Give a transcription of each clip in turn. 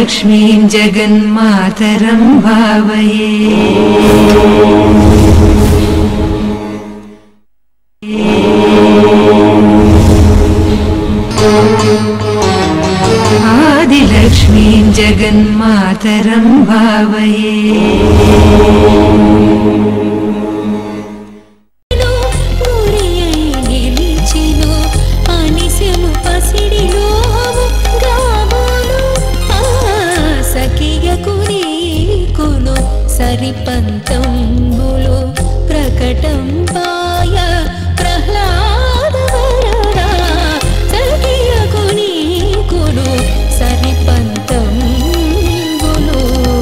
आदिलक्ष्मीं जगन्मातरं भावये आदिलक्ष्मीं जगन्मातरं भावये గురియై నిలిచెను అనిశము పసిడిలోము గాములు ఆ సఖియకు నీకును సరిపంతంబులు ప్రకటం పాయ ప్రహ్లాద వరదా సఖియకు నీకును సరిపంతంబులు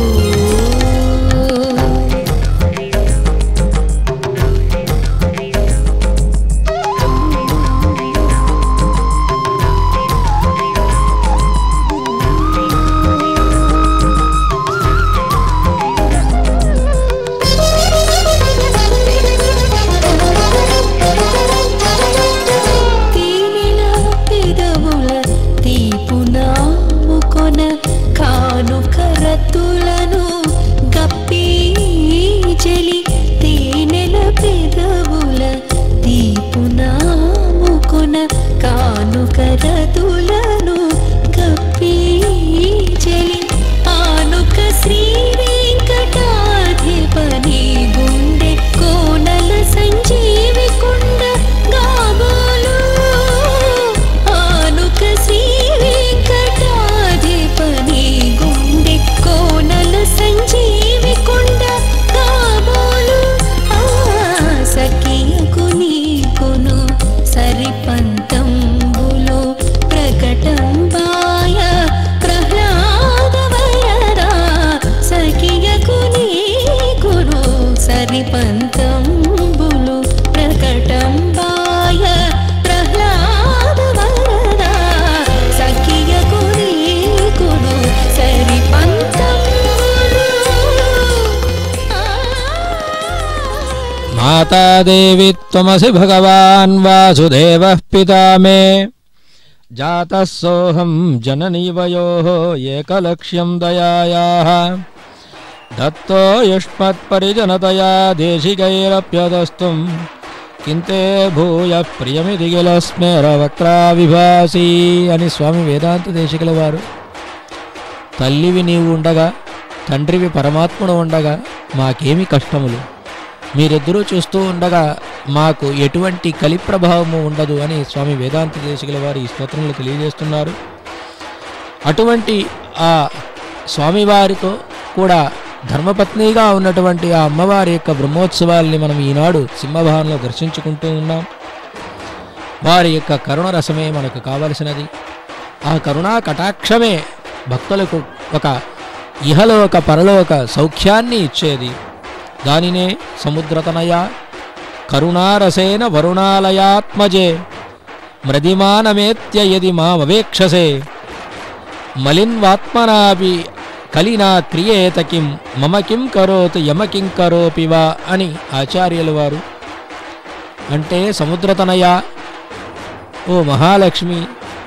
తేనెల పెదవుల తీపునాము కొన కానుక రతులను గప్పి జలి తేనెల పెదవుల తీపునాము కొన కానుక రతులను గప్పి జలి ఆనుక శ్రీ వెంకటాధిపని గుండె కోనల సంజీవి కుండ గాబోలు ఆనుక శ్రీ వెంకటాధిపని గుండె కోనల సంజీవి కుండ గాబోలు ఆ సఖియకు నీకును సరిపంతంబులు ప్రకటం బాయ ప్రహ్లాద వరదా సఖియకు నీకును సరిపంతంబులు ప్రకటం బాయ ప్రహ్లాద వరదా సఖియకు నీకును సరిపంతంబులు మాతాదేవి త్వమసి భగవాన్ వాసుదేవः పితా మే జాతः సోऽహం జననీవయోः ఏకలక్ష్యం దయాయాः దత్తో యుష్మత్పరిజనతయా దేశికైరప్యదస్తుం కింతే భూయ ప్రియమిది గిల స్మేర వక్రా విభాసి అని స్వామి వేదాంత దేశికుల వారు తల్లివి నీవు ఉండగా తండ్రివి పరమాత్ముడు ఉండగా మాకేమి కష్టములు మీరిద్దరూ చూస్తూ ఉండగా మాకు ఎటువంటి కలి ప్రభావము ఉండదు అని స్వామి వేదాంత దేశికుల వారు ఈ స్తోత్రంలో తెలియజేస్తున్నారు అటువంటి ఆ స్వామివారితో కూడా ధర్మపత్నిగా ఉన్నటువంటి ఆ అమ్మవారి యొక్క బ్రహ్మోత్సవాల్ని మనం ఈనాడు సింహభావంలో దర్శించుకుంటూ ఉన్నాం వారి యొక్క కరుణ రసమే మనకు కావలసినది ఆ కరుణా కటాక్షమే భక్తులకు ఒక ఇహలోక పరలోక సౌఖ్యాన్ని ఇచ్చేది దానినే సముద్రతనయ కరుణారసేన వరుణాలయాత్మజే మ్రదిమానమేత్య యది మామవేక్షసే మలిన్వాత్మనాపి కలినా క్రియేత కిం మమ కిం కరోతు యమ కిం కరోపి వా అని ఆచార్యుల వారు అంటే సముద్రతనయ ఓ మహాలక్ష్మి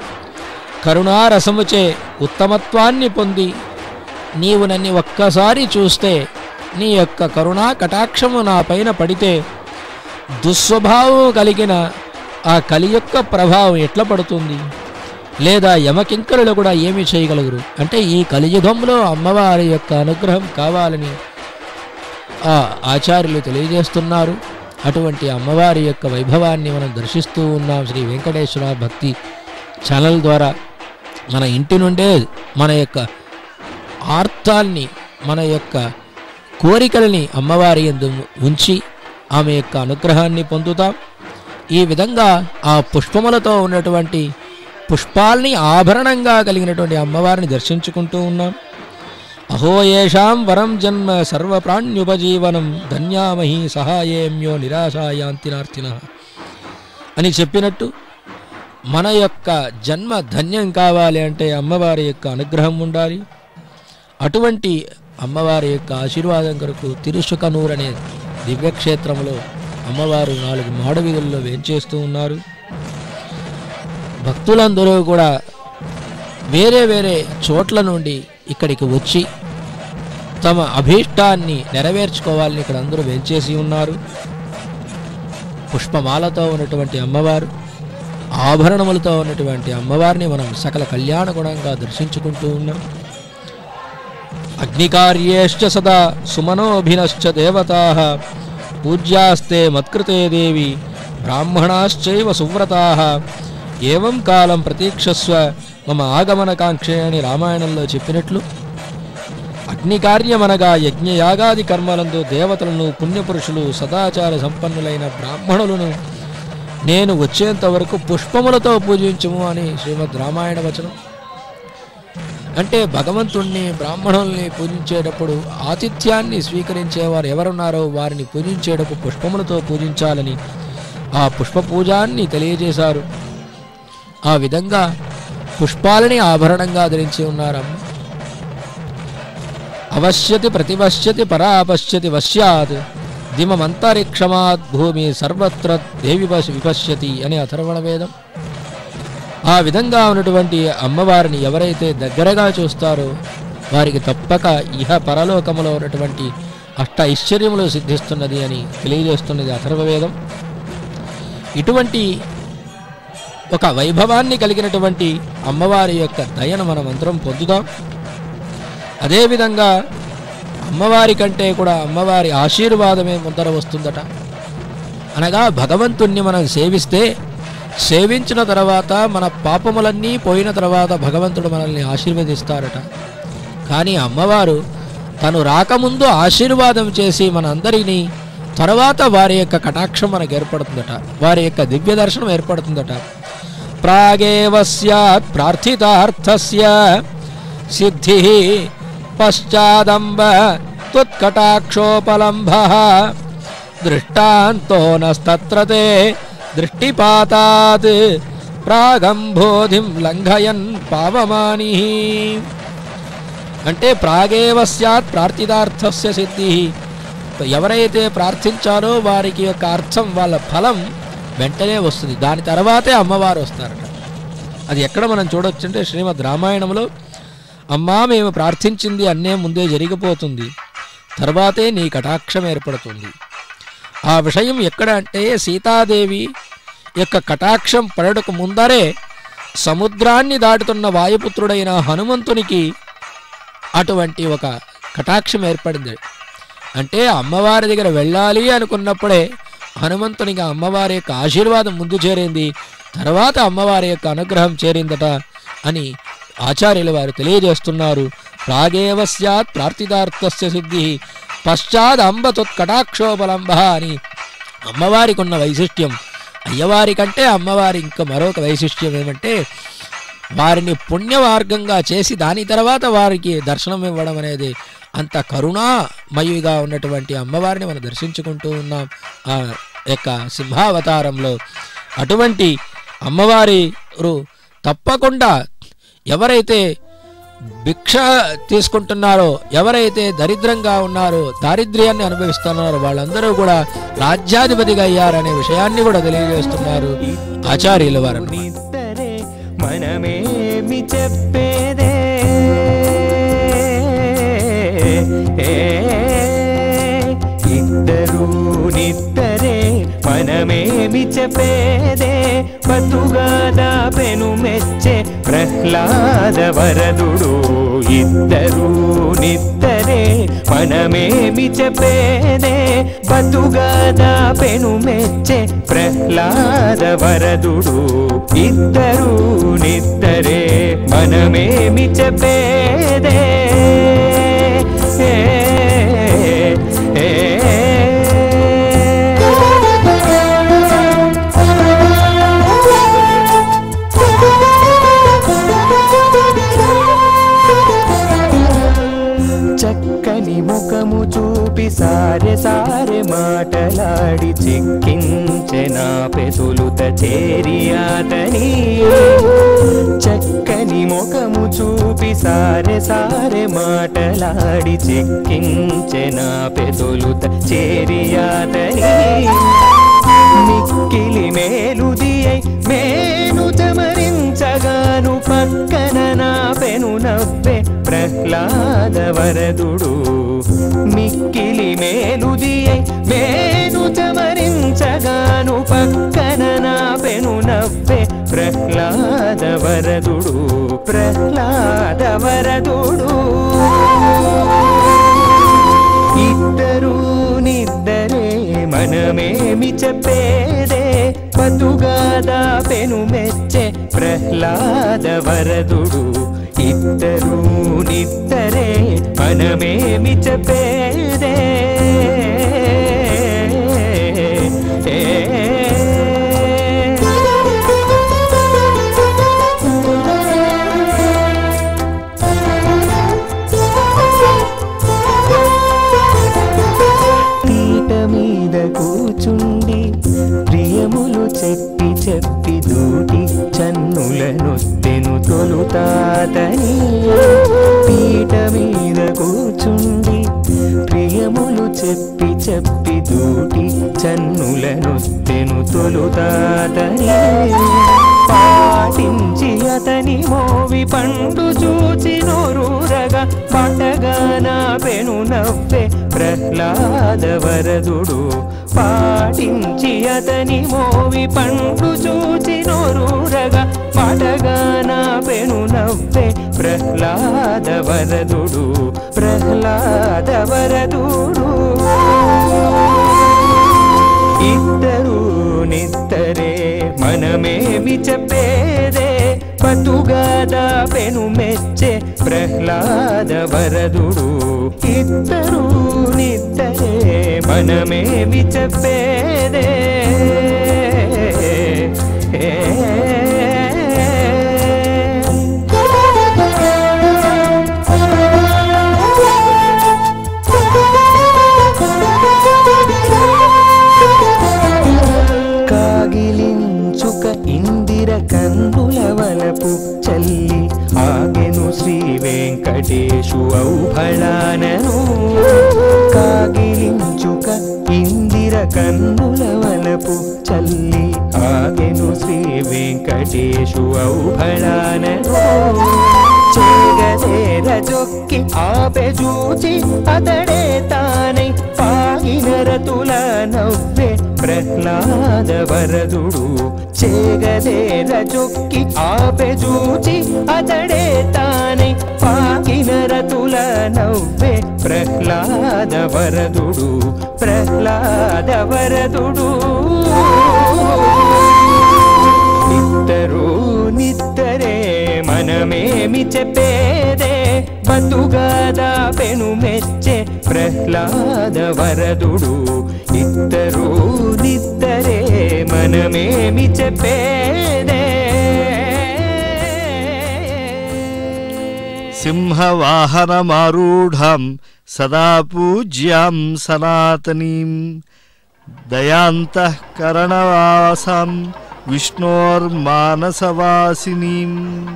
కరుణారసముచే ఉత్తమత్వాన్ని పొంది నీవు నన్ను ఒక్కసారి చూస్తే నీ యొక్క కరుణా కటాక్షము నా పైన పడితే దుస్వభావం కలిగిన ఆ కలి యొక్క ప్రభావం ఎట్లా పడుతుంది లేదా యమకింకరులు కూడా ఏమి చేయగలుగురు అంటే ఈ కలియుగంలో అమ్మవారి యొక్క అనుగ్రహం కావాలని ఆ ఆచార్యులు తెలియజేస్తున్నారు అటువంటి అమ్మవారి యొక్క వైభవాన్ని మనం దర్శిస్తూ ఉన్నాం శ్రీ వెంకటేశ్వర భక్తి ఛానల్ ద్వారా మన ఇంటి నుండే మన యొక్క ఆర్తాల్ని మన యొక్క కోరికలని అమ్మవారి యందు ఉంచి ఆమె యొక్క అనుగ్రహాన్ని పొందుతాం ఈ విధంగా ఆ పుష్పములతో ఉన్నటువంటి పుష్పాల్ని ఆభరణంగా కలిగినటువంటి అమ్మవారిని దర్శించుకుంటూ ఉన్నాం అహో ఏషాం వరం జన్మ సర్వప్రాణ్యుపజీవనం ధన్యామహి సహాయేమ్యో నిరాశాయాంతినార్థిన అని చెప్పినట్టు మన యొక్క జన్మ ధన్యం కావాలి అంటే అమ్మవారి యొక్క అనుగ్రహం ఉండాలి అటువంటి అమ్మవారి యొక్క ఆశీర్వాదం కొరకు తిరుషుకనూర్ అనే దివ్యక్షేత్రంలో అమ్మవారు నాలుగు మాడవీధుల్లో వేంచేస్తూ ఉన్నారు భక్తులందరూ కూడా వేరే వేరే చోట్ల నుండి ఇక్కడికి వచ్చి తమ అభీష్టాన్ని నెరవేర్చుకోవాలని ఇక్కడ అందరూ వెంచేసి ఉన్నారు పుష్పమాలతో ఉన్నటువంటి అమ్మవారు ఆభరణములతో ఉన్నటువంటి అమ్మవారిని మనం సకల కళ్యాణ గుణంగా దర్శించుకుంటూ ఉన్నాం అగ్నికార్యేశ్చ సదా సుమనోభినశ్చ దేవతా పూజ్యాస్తే మత్కృతే దేవి బ్రాహ్మణాశ్చైవ సువ్రతా ఏవం కాలం ప్రతీక్షస్వ మమ ఆగమనకాంక్షే అని రామాయణంలో చెప్పినట్లు అగ్నికార్యమనగా యజ్ఞయాగాది కర్మలందు దేవతలను పుణ్యపురుషులు సదాచార సంపన్నులైన బ్రాహ్మణులను నేను వచ్చేంత వరకు పుష్పములతో పూజించుము అని శ్రీమద్ రామాయణ వచనం అంటే భగవంతుణ్ణి బ్రాహ్మణుల్ని పూజించేటప్పుడు ఆతిథ్యాన్ని స్వీకరించేవారు ఎవరున్నారో వారిని పూజించేటప్పుడు పుష్పములతో పూజించాలని ఆ పుష్ప పూజాన్ని తెలియజేశారు ఆ విధంగా పుష్పాలని ఆభరణంగా ధరించి ఉన్నారమ్మ అవశ్యతి ప్రతివశ్యతి పరాపశ్యతి వశ్యాత్ దిమమంతరిక్షమాత్ భూమి సర్వత్ర దేవి పశ- విపశ్యతి అని అథర్వణ వేదం ఆ విధంగా ఉన్నటువంటి అమ్మవారిని ఎవరైతే దగ్గరగా చూస్తారో వారికి తప్పక ఇహ పరలోకములో ఉన్నటువంటి అష్ట ఐశ్వర్యములు సిద్ధిస్తున్నది అని తెలియజేస్తున్నది అథర్వవేదం ఇటువంటి ఒక వైభవాన్ని కలిగినటువంటి అమ్మవారి యొక్క దయను మనం అందరం పొందుదాం అదేవిధంగా అమ్మవారి కంటే కూడా అమ్మవారి ఆశీర్వాదమే ముందర వస్తుందట అనగా భగవంతుణ్ణి మనం సేవిస్తే సేవించిన తర్వాత మన పాపములన్నీ పోయిన తర్వాత భగవంతుడు మనల్ని ఆశీర్వదిస్తారట కానీ అమ్మవారు తను రాకముందు ఆశీర్వాదం చేసి మనందరినీ తర్వాత వారి యొక్క కటాక్షం మనకు ఏర్పడుతుందట వారి యొక్క దివ్య దర్శనం ఏర్పడుతుందట ప్రాగేవ స్యాత్ ప్రార్థితార్థస్య సిద్ధి పశ్చాదంబ త్వత్కటాక్షోపలంభ దృష్టాంతో నస్తత్ర తే దృష్టిపాతాత్ ప్రాగంబోధిం లంఘయన్ పావమాని అంటే ప్రాగేవ స్యాత్ ప్రార్థితార్థస్య సిద్ధి ఎవరైతే ప్రార్థించారో వారికి యొక్క అర్థం వాళ్ళ ఫలం వెంటనే వస్తుంది దాని తర్వాతే అమ్మవారు వస్తారట అది ఎక్కడ మనం చూడొచ్చు అంటే శ్రీమద్ రామాయణంలో అమ్మా మేము ప్రార్థించింది అన్నే ముందే జరిగిపోతుంది తర్వాతే నీ కటాక్షం ఏర్పడుతుంది ఆ విషయం ఎక్కడ అంటే సీతాదేవి యొక్క కటాక్షం పడటకు ముందరే సముద్రాన్ని దాటుతున్న వాయుపుత్రుడైన హనుమంతునికి అటువంటి ఒక కటాక్షం ఏర్పడింది అంటే అమ్మవారి దగ్గర వెళ్ళాలి అనుకున్నప్పుడే హనుమంతునికి ఆ అమ్మవారి యొక్క ఆశీర్వాదం ముందు చేరింది తర్వాత అమ్మవారి యొక్క అనుగ్రహం చేరిందట అని ఆచార్యులు వారు తెలియజేస్తున్నారు ప్రాగేవ స్యాత్ ప్రార్థితార్థస్య సిద్ధి పశ్చాత్ అంబ త్వత్కటాక్షోపలంబ అని అమ్మవారికి ఉన్న వైశిష్ట్యం అయ్యవారి కంటే అమ్మవారి ఇంకా మరొక వైశిష్ట్యం ఏమంటే వారిని పుణ్య మార్గంగా చేసి దాని తర్వాత వారికి దర్శనం ఇవ్వడం అనేది అంత కరుణామయుగా ఉన్నటువంటి అమ్మవారిని మనం దర్శించుకుంటూ ఉన్నాం ఆ యొక్క సింహావతారంలో అటువంటి అమ్మవారి తప్పకుండా ఎవరైతే భిక్ష తీసుకుంటున్నారో ఎవరైతే దరిద్రంగా ఉన్నారో దారిద్ర్యాన్ని అనుభవిస్తున్నారో వాళ్ళందరూ కూడా రాజ్యాధిపతిగా అయ్యారనే విషయాన్ని కూడా తెలియజేస్తున్నారు ఆచార్యుల వారు నిద్దరే మనమేమి చెప్పేదే ఇద్దరు నిద్దరే మనమేమి చెప్పేదే బతుగాదా పెను మెచ్చే ప్రహ్లాద వరదుడు ఇద్దరు నిద్దరే మనమేమి చెప్పేదే బతుగాదా పెను మెచ్చే ప్రహ్లాద వరదుడు ఇద్దరు నిద్దరే మనమేమి చెప్పేదే ఏ, ఏ, చక్కని ముఖము చూపి సారె సారె మాటలాడి చిక్కించె నా పెసులుత చేరి అతని చక్కని ముఖము చూపి సారె సారె మాటలాడి చిక్కించె నా పెసులుత చేరి అతని మిక్కిలి మేలుదియై మేను చమరించగాను పక్కన నా పెను పెనునవ్వే ప్రహ్లాద వరదుడు మిక్కిలి మేలుదియై మేను చమరించగాను పక్కన నా పెనునవ్వే ప్రహ్లాద వరదుడు ప్రహ్లాద వరదుడు ఇద్దరు నిద్దరే మనమేమి చెప్పేదే పతుగాదా పెను మెచ్చే ప్రహ్లాద వరదుడు ఇద్దరు నిద్దరే మనమేమి చెప్పేదే పీట మీద కూచుండి ప్రియములు చెప్పి చెప్పి దూటి చన్నులనొత్తెను తొలుతాతని పీట మీద కూచుండి ప్రియములు చెప్పి చెప్పి దూటి చన్నులనొత్తెను తొలుతాతని పాటించి అతని మోవి పండు చూచి నోరూరగా పండగాన పెను నవ్వే ప్రహ్లాద వరదుడు పాటించి అతని మోవి పండు చూచి నోరూరగా పాటగాన పెను నవ్వే ప్రహ్లాద వరదుడు ప్రహ్లాద వరదుడు ఇద్దరు నిద్దరే మనమేమి చెప్పేదే పతుగాదా పెను మెచ్చే ప్రహ్లాద వరదుడు ఇద్దరు నిద్దరే మనమేమి చెప్పేదే కాగిలించుక ఇందిర కందుల వలపు చల్లి ఆగెను శ్రీ వెంకటేశు ఔఫళానను కాగిలించుక ఇందిర కందుల వలపు చల్లి ఆగెను శ్రీ వెంకటేశు ఔఫళానను చేగదేర జొక్కి ఆపె చూచి అతడే తానై పాగిన రతుల నవ్వే ప్రహ్లాద వరదుడు చేగదేర జొక్కి ఆపె చూచి అతడే తానై పాగిన రతుల నవ్వే ప్రహ్లాద వరదుడు ప్రహ్లాద వరదుడు ఇద్దరు నిద్దరే మనమేమి చెప్పేదే బతుగాదా పెను మెచ్చే ప్రహ్లాద వరదుడు ఇద్దరు నిద్దరే మనమేమి చెప్పేదే సింహవాహనమారూఢం సదా పూజ్యాం సనాతనీం దయాంతఃకరణవాసం విష్ణోర్మానసవాసినీం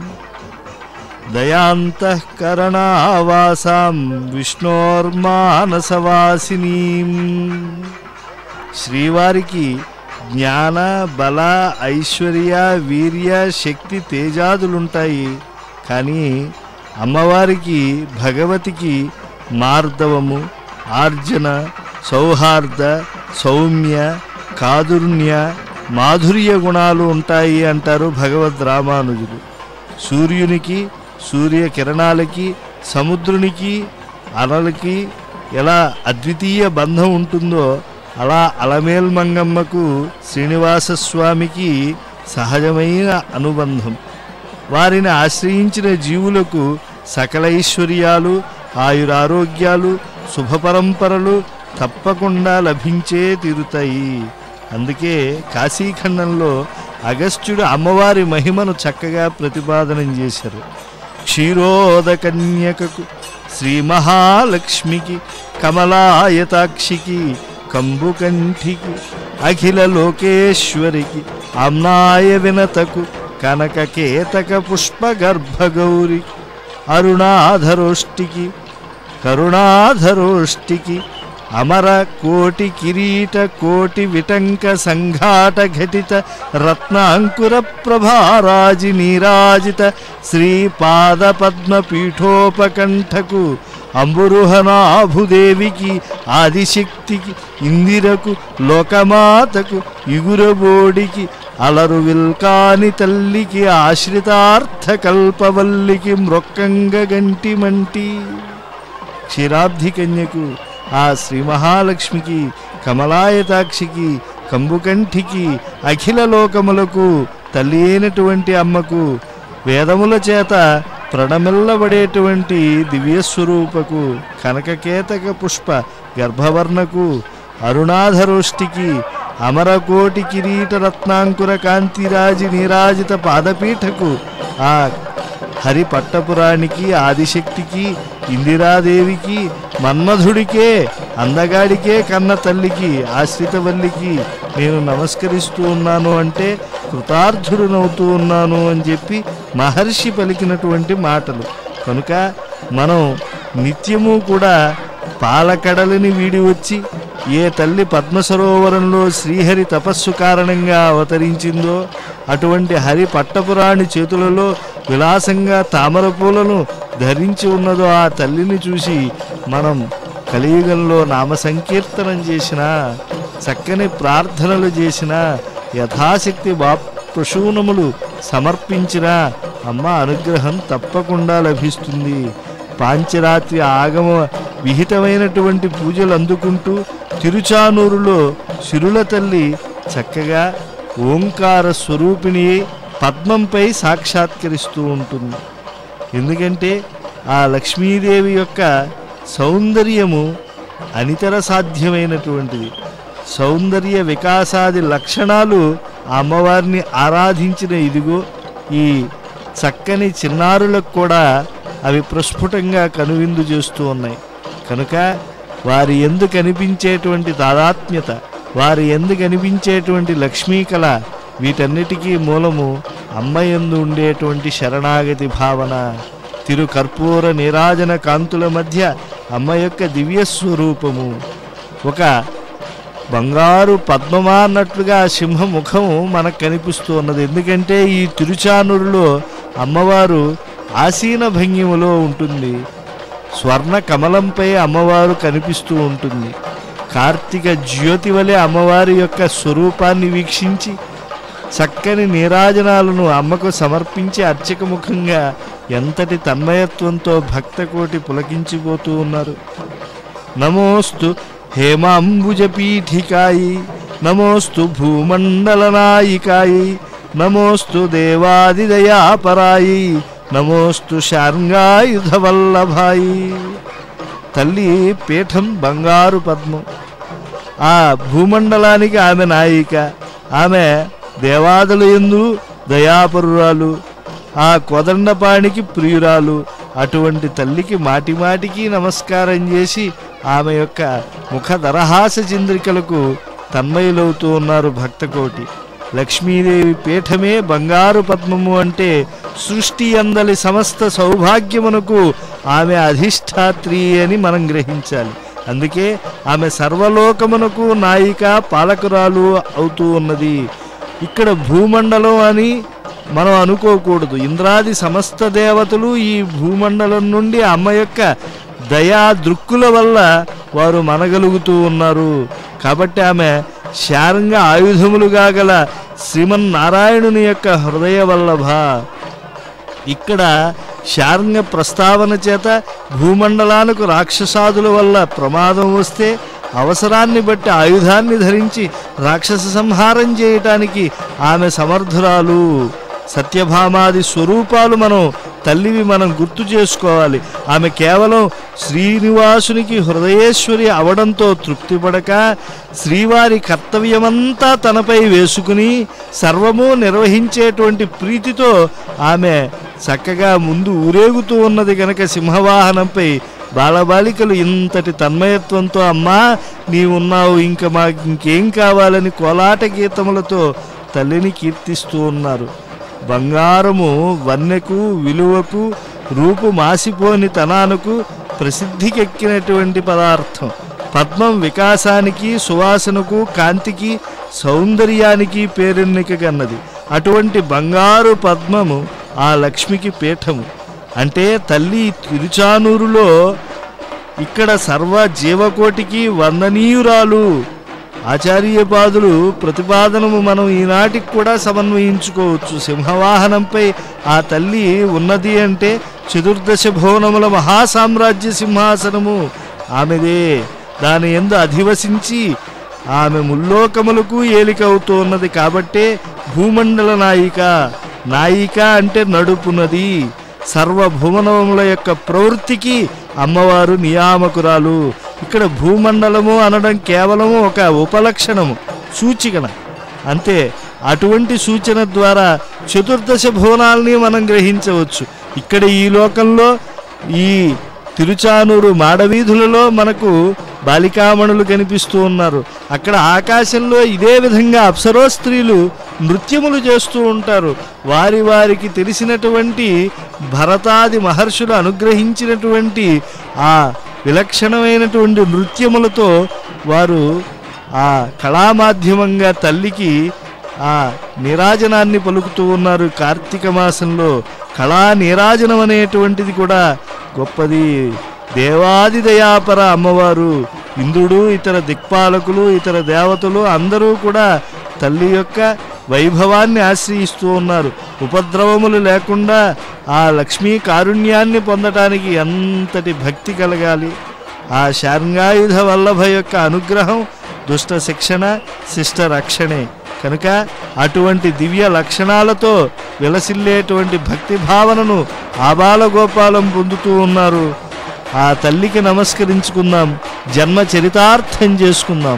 దయాంతఃకరణావాసాం విష్ణోర్మానసవాసినీం శ్రీవారికి జ్ఞాన బల ఐశ్వర్య వీర్య శక్తి తేజాదులుంటాయి కానీ అమ్మవారికి భగవతికి మార్దవము ఆర్జన సౌహార్ద సౌమ్య కాదుర్ణ్య మాధుర్య గుణాలు ఉంటాయి అంటారు భగవద్ రామానుజులు సూర్యునికి సూర్య కిరణాలకి సముద్రునికి అలలకి ఎలా అద్వితీయ బంధం ఉంటుందో అలా అలమేల్ మంగమ్మకు శ్రీనివాస స్వామికి సహజమైన అనుబంధం వారిని ఆశ్రయించిన జీవులకు సకల ఐశ్వర్యాలు ఆయురారోగ్యాలు శుభపరంపరలు తప్పకుండా లభించే తీరుతాయి అందుకే కాశీఖండంలో అగస్త్యుడు అమ్మవారి మహిమను చక్కగా ప్రతిపాదనం చేశారు క్షీరోదకన్యకకు శ్రీ మహాలక్ష్మికి కమలాయతాక్షికి కంబుకంఠికి అఖిల లోకేశ్వరికి అమ్నాయ వినతకు కనకకేతక పుష్పగర్భగౌరికి అరుణాధరోష్టికి కరుణాధరోష్టికి అమర కోటి కిరీట కోటి విటంక సంఘాట ఘటిత రత్నాంకుర ప్రభారాజి నీరాజిత శ్రీపాద పద్మ పీఠోపకంఠకు అంబురుహనాభుదేవికి ఆదిశక్తికి ఇందిరకు లోకమాతకు ఇగురబోడికి అలరు విల్కాని తల్లికి ఆశ్రితార్థ కల్పవల్లికి మృక్కంగ గంటి మంటి క్షీరాబ్ధి కన్యకు ఆ శ్రీ మహాలక్ష్మికి కమలాయతాక్షికి కంబుకంఠికి అఖిల లోకములకు తల్లి అయినటువంటి అమ్మకు వేదముల చేత ప్రణమిల్లబడేటువంటి దివ్యస్వరూపకు కనకకేతక పుష్ప గర్భవర్ణకు అరుణాధరోష్టికి అమరకోటి కిరీట రత్నాంకుర కాంతిరాజి నీరాజిత పాదపీఠకు ఆ హరి పట్టపురానికి ఆదిశక్తికి ఇందిరాదేవికి మన్మధుడికే అందగాడికే కన్న తల్లికి ఆశ్రితవల్లికి నేను నమస్కరిస్తూ ఉన్నాను అంటే కృతార్థుడునవుతూ ఉన్నాను అని చెప్పి మహర్షి పలికినటువంటి మాటలు కనుక మనం నిత్యము కూడా పాలకడలిని వీడి వచ్చి ఏ తల్లి పద్మసరోవరంలో శ్రీహరి తపస్సు కారణంగా అవతరించిందో అటువంటి హరి పట్టపురాణి చేతులలో విలాసంగా తామర పూలను ధరించి ఉన్నదో ఆ తల్లిని చూసి మనం కలియుగంలో నామ సంకీర్తనం చేసిన చక్కని ప్రార్థనలు చేసిన యథాశక్తి బా ప్రసూనములు సమర్పించిన అమ్మ అనుగ్రహం తప్పకుండా లభిస్తుంది పాంచరాత్రి ఆగమ విహితమైనటువంటి పూజలు అందుకుంటూ తిరుచానూరులో సిరుల తల్లి చక్కగా ఓంకార స్వరూపిణి పద్మంపై సాక్షాత్కరిస్తూ ఉంటుంది ఎందుకంటే ఆ లక్ష్మీదేవి యొక్క సౌందర్యము అనితర సాధ్యమైనటువంటిది సౌందర్య వికాసాది లక్షణాలు ఆ అమ్మవారిని ఆరాధించిన ఇదిగో ఈ చక్కని చిన్నారులకు కూడా అవి ప్రస్ఫుటంగా కనువిందు చేస్తూ ఉన్నాయి కనుక వారి ఎందు కనిపించేటువంటి తాదాత్మ్యత వారి ఎందు కనిపించేటువంటి లక్ష్మీ కళ వీటన్నిటికీ మూలము అమ్మ ఎందు ఉండేటువంటి శరణాగతి భావన తిరు కర్పూర నీరాజన కాంతుల మధ్య అమ్మ యొక్క దివ్య స్వరూపము ఒక బంగారు పద్మమా అన్నట్లుగా ఆ సింహ ముఖం మనకు కనిపిస్తూ ఉన్నది ఎందుకంటే ఈ తిరుచానూరులో అమ్మవారు ఆసీన భంగిమలో ఉంటుంది స్వర్ణ కమలంపై అమ్మవారు కనిపిస్తూ ఉంటుంది కార్తీక జ్యోతి వలె అమ్మవారి యొక్క స్వరూపాన్ని వీక్షించి చక్కని నీరాజనాలను అమ్మకు సమర్పించి అర్చకముఖంగా ఎంతటి తన్మయత్వంతో భక్తకోటి పులకించిపోతూ ఉన్నారు నమోస్తు హేమాంబుజపీఠికాయి నమోస్తు భూమండలనాయికాయి నమోస్తు దేవాదిదయాపరాయి నమోస్తు శార్ంగాయుధవల్లభాయి తల్లి పీఠం బంగారు పద్మం ఆ భూమండలానికి ఆమె నాయిక ఆమె దేవాదుల ఎందు దయాపరురాలు ఆ కొదండపాణికి ప్రియురాలు అటువంటి తల్లికి మాటి మాటికి నమస్కారం చేసి ఆమె యొక్క ముఖ దరహాస చంద్రికలకు తన్మయులవుతూ ఉన్నారు భక్తకోటి లక్ష్మీదేవి పీఠమే బంగారు పద్మము అంటే సృష్టి అందలి సమస్త సౌభాగ్యమునకు ఆమె అధిష్టాత్రి అని మనం గ్రహించాలి అందుకే ఆమె సర్వలోకమునకు నాయిక పాలకురాలు అవుతూ ఉన్నది ఇక్కడ భూమండలం అని మనం అనుకోకూడదు ఇంద్రాది సమస్త దేవతలు ఈ భూమండలం నుండి అమ్మ యొక్క దయా దృక్కుల వల్ల వారు మనగలుగుతూ ఉన్నారు కాబట్టి ఆమె శారంగ ఆయుధములుగా గల శ్రీమన్నారాయణుని యొక్క హృదయ వల్లభ ఇక్కడ శారంగ ప్రస్తావన చేత భూమండలానికి రాక్షసాదుల వల్ల ప్రమాదం వస్తే అవసరాన్ని బట్టి ఆయుధాన్ని ధరించి రాక్షస సంహారం చేయటానికి ఆమె సమర్థురాలు సత్యభామాది స్వరూపాలు మనం తల్లివి మనం గుర్తు చేసుకోవాలి ఆమె కేవలం శ్రీనివాసునికి హృదయేశ్వరి అవడంతో తృప్తిపడక శ్రీవారి కర్తవ్యమంతా తనపై వేసుకుని సర్వము నిర్వహించేటువంటి ప్రీతితో ఆమె చక్కగా ముందు ఊరేగుతూ ఉన్నది గనక సింహవాహనంపై బాలబాలికలు ఇంతటి తన్మయత్వంతో అమ్మా నీవున్నావు ఇంకా మాకు ఇంకేం కావాలని కోలాట గీతములతో తల్లిని కీర్తిస్తూ ఉన్నారు బంగారము వన్నెకు విలువకు రూపు మాసిపోని తనానికి ప్రసిద్ధికెక్కినటువంటి పదార్థం పద్మం వికాసానికి సువాసనకు కాంతికి సౌందర్యానికి పేరెన్నికగన్నది అటువంటి బంగారు పద్మము ఆ లక్ష్మికి పీఠము అంటే తల్లి తిరుచానూరులో ఇక్కడ సర్వ జీవకోటికి వందనీయురాలు ఆచార్యపాదులు ప్రతిపాదనము మనం ఈనాటికి కూడా సమన్వయించుకోవచ్చు సింహవాహనంపై ఆ తల్లి ఉన్నది అంటే చతుర్దశ భువనముల మహాసామ్రాజ్య సింహాసనము ఆమెదే దాని ఎందు అధివసించి ఆమె ముల్లోకములకు ఏలికవుతూ ఉన్నది కాబట్టే భూమండల నాయిక నాయిక అంటే నడుపునది సర్వభువనముల యొక్క ప్రవృత్తికి అమ్మవారు నియామకురాలు ఇక్కడ భూమండలము అనడం కేవలము ఒక ఉపలక్షణము సూచికన అంతే అటువంటి సూచన ద్వారా చతుర్దశ భువనాల్ని మనం గ్రహించవచ్చు ఇక్కడ ఈ లోకంలో ఈ తిరుచానూరు మాడవీధులలో మనకు బాలికామణులు కనిపిస్తూ ఉన్నారు అక్కడ ఆకాశంలో ఇదే విధంగా అప్సరో స్త్రీలు నృత్యములు చేస్తూ ఉంటారు వారి వారికి తెలిసినటువంటి భరతాది మహర్షులు అనుగ్రహించినటువంటి ఆ విలక్షణమైనటువంటి నృత్యములతో వారు ఆ కళామాధ్యమంగా తల్లికి ఆ నీరాజనాన్ని పలుకుతూ ఉన్నారు కార్తీక మాసంలో కళా నీరాజనం అనేటువంటిది కూడా గొప్పది దేవాది దయాపర అమ్మవారు ఇంద్రుడు ఇతర దిక్పాలకులు ఇతర దేవతలు అందరూ కూడా తల్లి యొక్క వైభవాన్ని ఆశ్రయిస్తూ ఉన్నారు ఉపద్రవములు లేకుండా ఆ లక్ష్మీ కారుణ్యాన్ని పొందటానికి ఎంతటి భక్తి కలగాలి ఆ శార్ంగాయుధ వల్లభ యొక్క అనుగ్రహం దుష్ట శిక్షణ శిష్ట రక్షణే కనుక అటువంటి దివ్య లక్షణాలతో విలసిల్లేటువంటి భక్తి భావనను ఆబాలగోపాలం పొందుతూ ఉన్నారు ఆ తల్లికి నమస్కరించుకుందాం జన్మ చరితార్థం చేసుకుందాం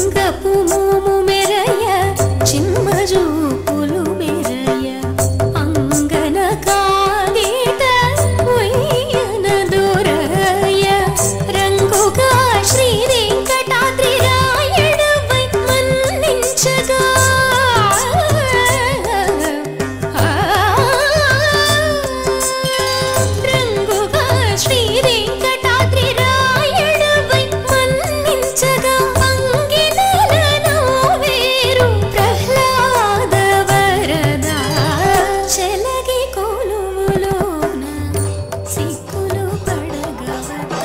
సింగపు మోము మెరయ చిమ్మజూపులు మెరయ అంగన కాగేట ఉయ్యన దొరయ రంగుగా శ్రీ వెంకటాద్రి రాయడవై మన్నించగా రంగుగా శ్రీ వెంకటాద్రి రాయడవై మన్నించగా అంగినలను వేరు ప్రహ్లాద వరద చెలగి కొలువులోన సిక్కులు పడగవతా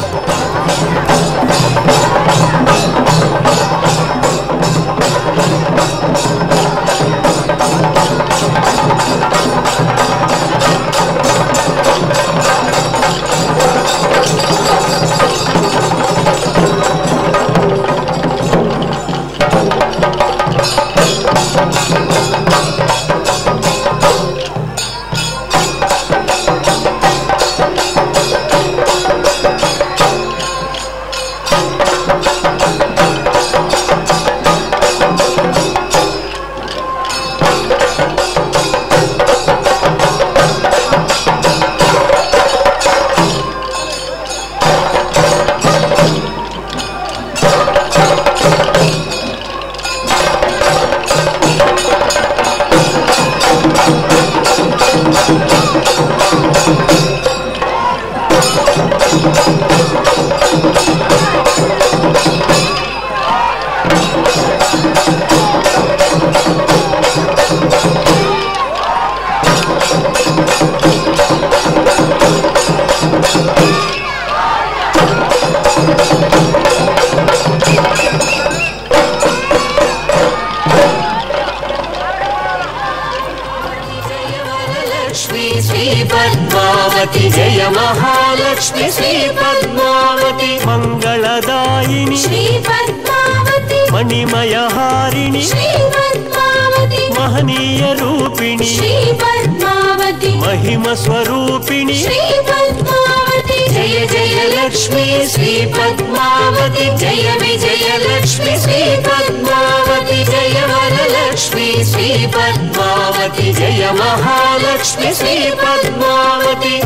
లక్ష్మీ శ్రీ పద్మావతి జయ మహాలక్ష్మి శ్రీ పద్మావతి మంగళదాయిని శ్రీ పద్మావతి మణిమయహారిణి శ్రీ పద్మావతి మహనీయ రూపిణి శ్రీ పద్మావతి మహిమ స్వరూపిణి శ్రీ పద్మావతి జయ జయ లక్ష్మీ శ్రీ పద్మావతి జయ విజయ లక్ష్మి శ్రీ పద్మావతి జయ వరలక్ష్మి శ్రీ పద్మావతి జయ మహాలక్ష్మి శ్రీ పద్మావతి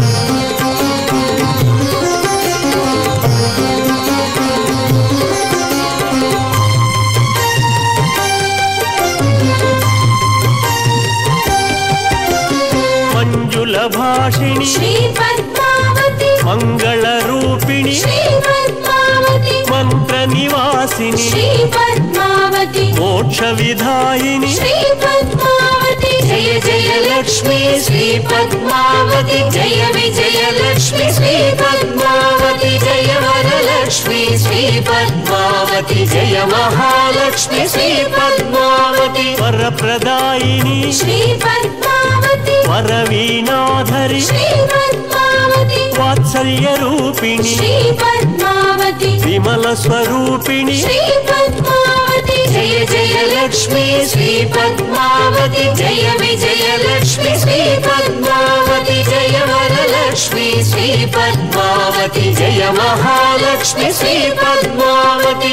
మంజుల భాషిణి శ్రీ పద్మావతి మంగళ రూపిణి శ్రీ పద్మావతి మంత్ర నివాసిని శ్రీ పద్మావతి మోక్ష విధాయిని శ్రీ పద్మావతి జయ జయ లక్ష్మి శ్రీ పద్మావతి జయ విజయ లక్ష్మి శ్రీ పద్మావతి జయ వరలక్ష్మి శ్రీ పద్మావతి జయ మహాలక్ష్మి శ్రీ పద్మావతి వరప్రదాయిని శ్రీ పద్మావతి వరవీణాధరి శ్రీ పద్మావతి వాత్సల్య రూపిణి శ్రీ పద్మావతి విమల స్వరూపిణి శ్రీ పద్మావతి జయ జయ లక్ష్మి శ్రీ పద్మావతి జయ విజయ లక్ష్మి శ్రీ పద్మావతి జయ వరలక్ష్మి శ్రీ పద్మావతి జయ మహాలక్ష్మి శ్రీ పద్మావతి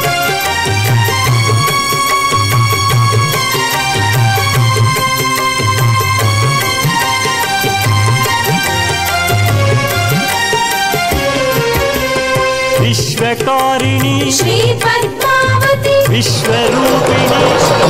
విశ్వకారిణి శ్రీ పద్మావతి విశ్వరూపిణి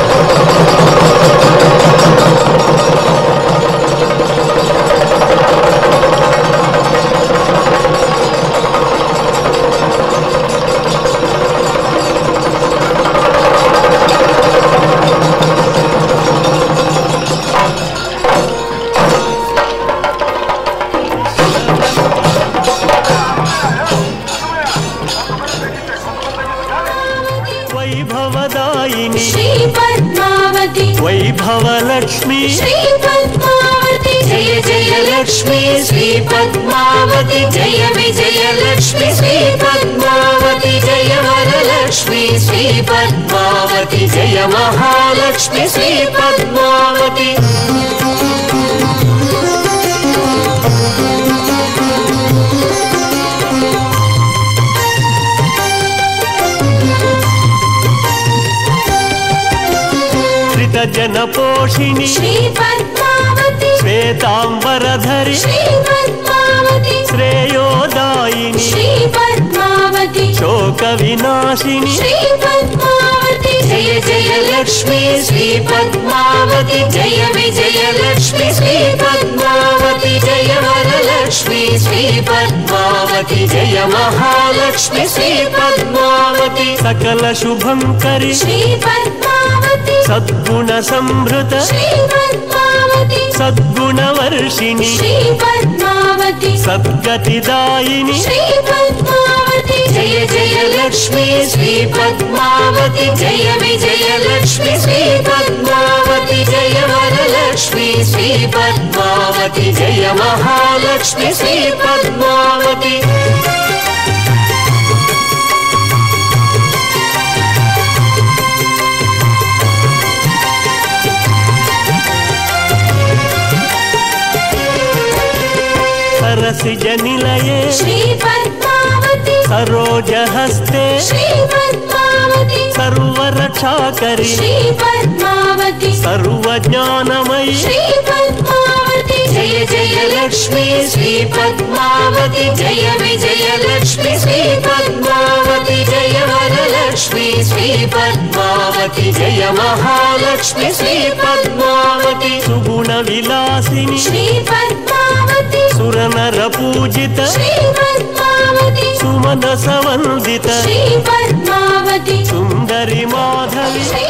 వైభవదాయిని శ్రీ పద్మావతి వైభవలక్ష్మి శ్రీ పద్మావతి జయ జయ లక్ష్మి శ్రీ పద్మావతి జయ విజయ లక్ష్మి శ్రీ పద్మావతి జయ వరలక్ష్మి శ్రీ పద్మావతి జయ మహాలక్ష్మి శ్రీ పద్మావతి జన పోషిణి శ్రీ పద్మావతి శ్వేతాంబరధరి శ్రీ పద్మావతి శ్రేయోదాయిని శ్రీ పద్మావతి శోక వినాశిని శ్రీ పద్మావతి జయ జయ లక్ష్మీ శ్రీ పద్మావతి జయ విజయ లక్ష్మీ శ్రీ పద్మావతి జయ వరలక్ష్మీ శ్రీ పద్మావతి జయ మహాలక్ష్మి శ్రీ పద్మావతి సకల శుభం కరి శ్రీ పద్మావతి సద్గుణ సంభృత శ్రీ పద్మావతి సద్గుణ వర్షిణి శ్రీ పద్మావతి సద్గతిదాయిని శ్రీ పద్మావతి జయ జయ లక్ష్మీ శ్రీ పద్మావతి జయ విజయ లక్ష్మీ శ్రీ పద్మావతి జయ వరలక్ష్మీ శ్రీ పద్మావతి జయ మహాలక్ష్మి శ్రీ పద్మావతి సరసిజ నిలయే శ్రీ పద్మావతి సరోజహస్తే శ్రీ పద్మావతి సర్వరక్షాకరి శ్రీ పద్మావతి సర్వజ్ఞానమయి శ్రీ పద్మావతి జయ జయ లక్ష్మీ శ్రీ పద్మావతి జయ విజయ లక్ష్మీ శ్రీ పద్మావతి జయ వరలక్ష్మీ శ్రీ పద్మావతి జయ మహాలక్ష్మి శ్రీ పద్మావతి సుగుణ విలాసిని శ్రీ పద్మావతి సురనర పూజిత శ్రీ పద్మావతి సుమనస వందిత శ్రీ పద్మావతి సుందరి మాధవి శ్రీ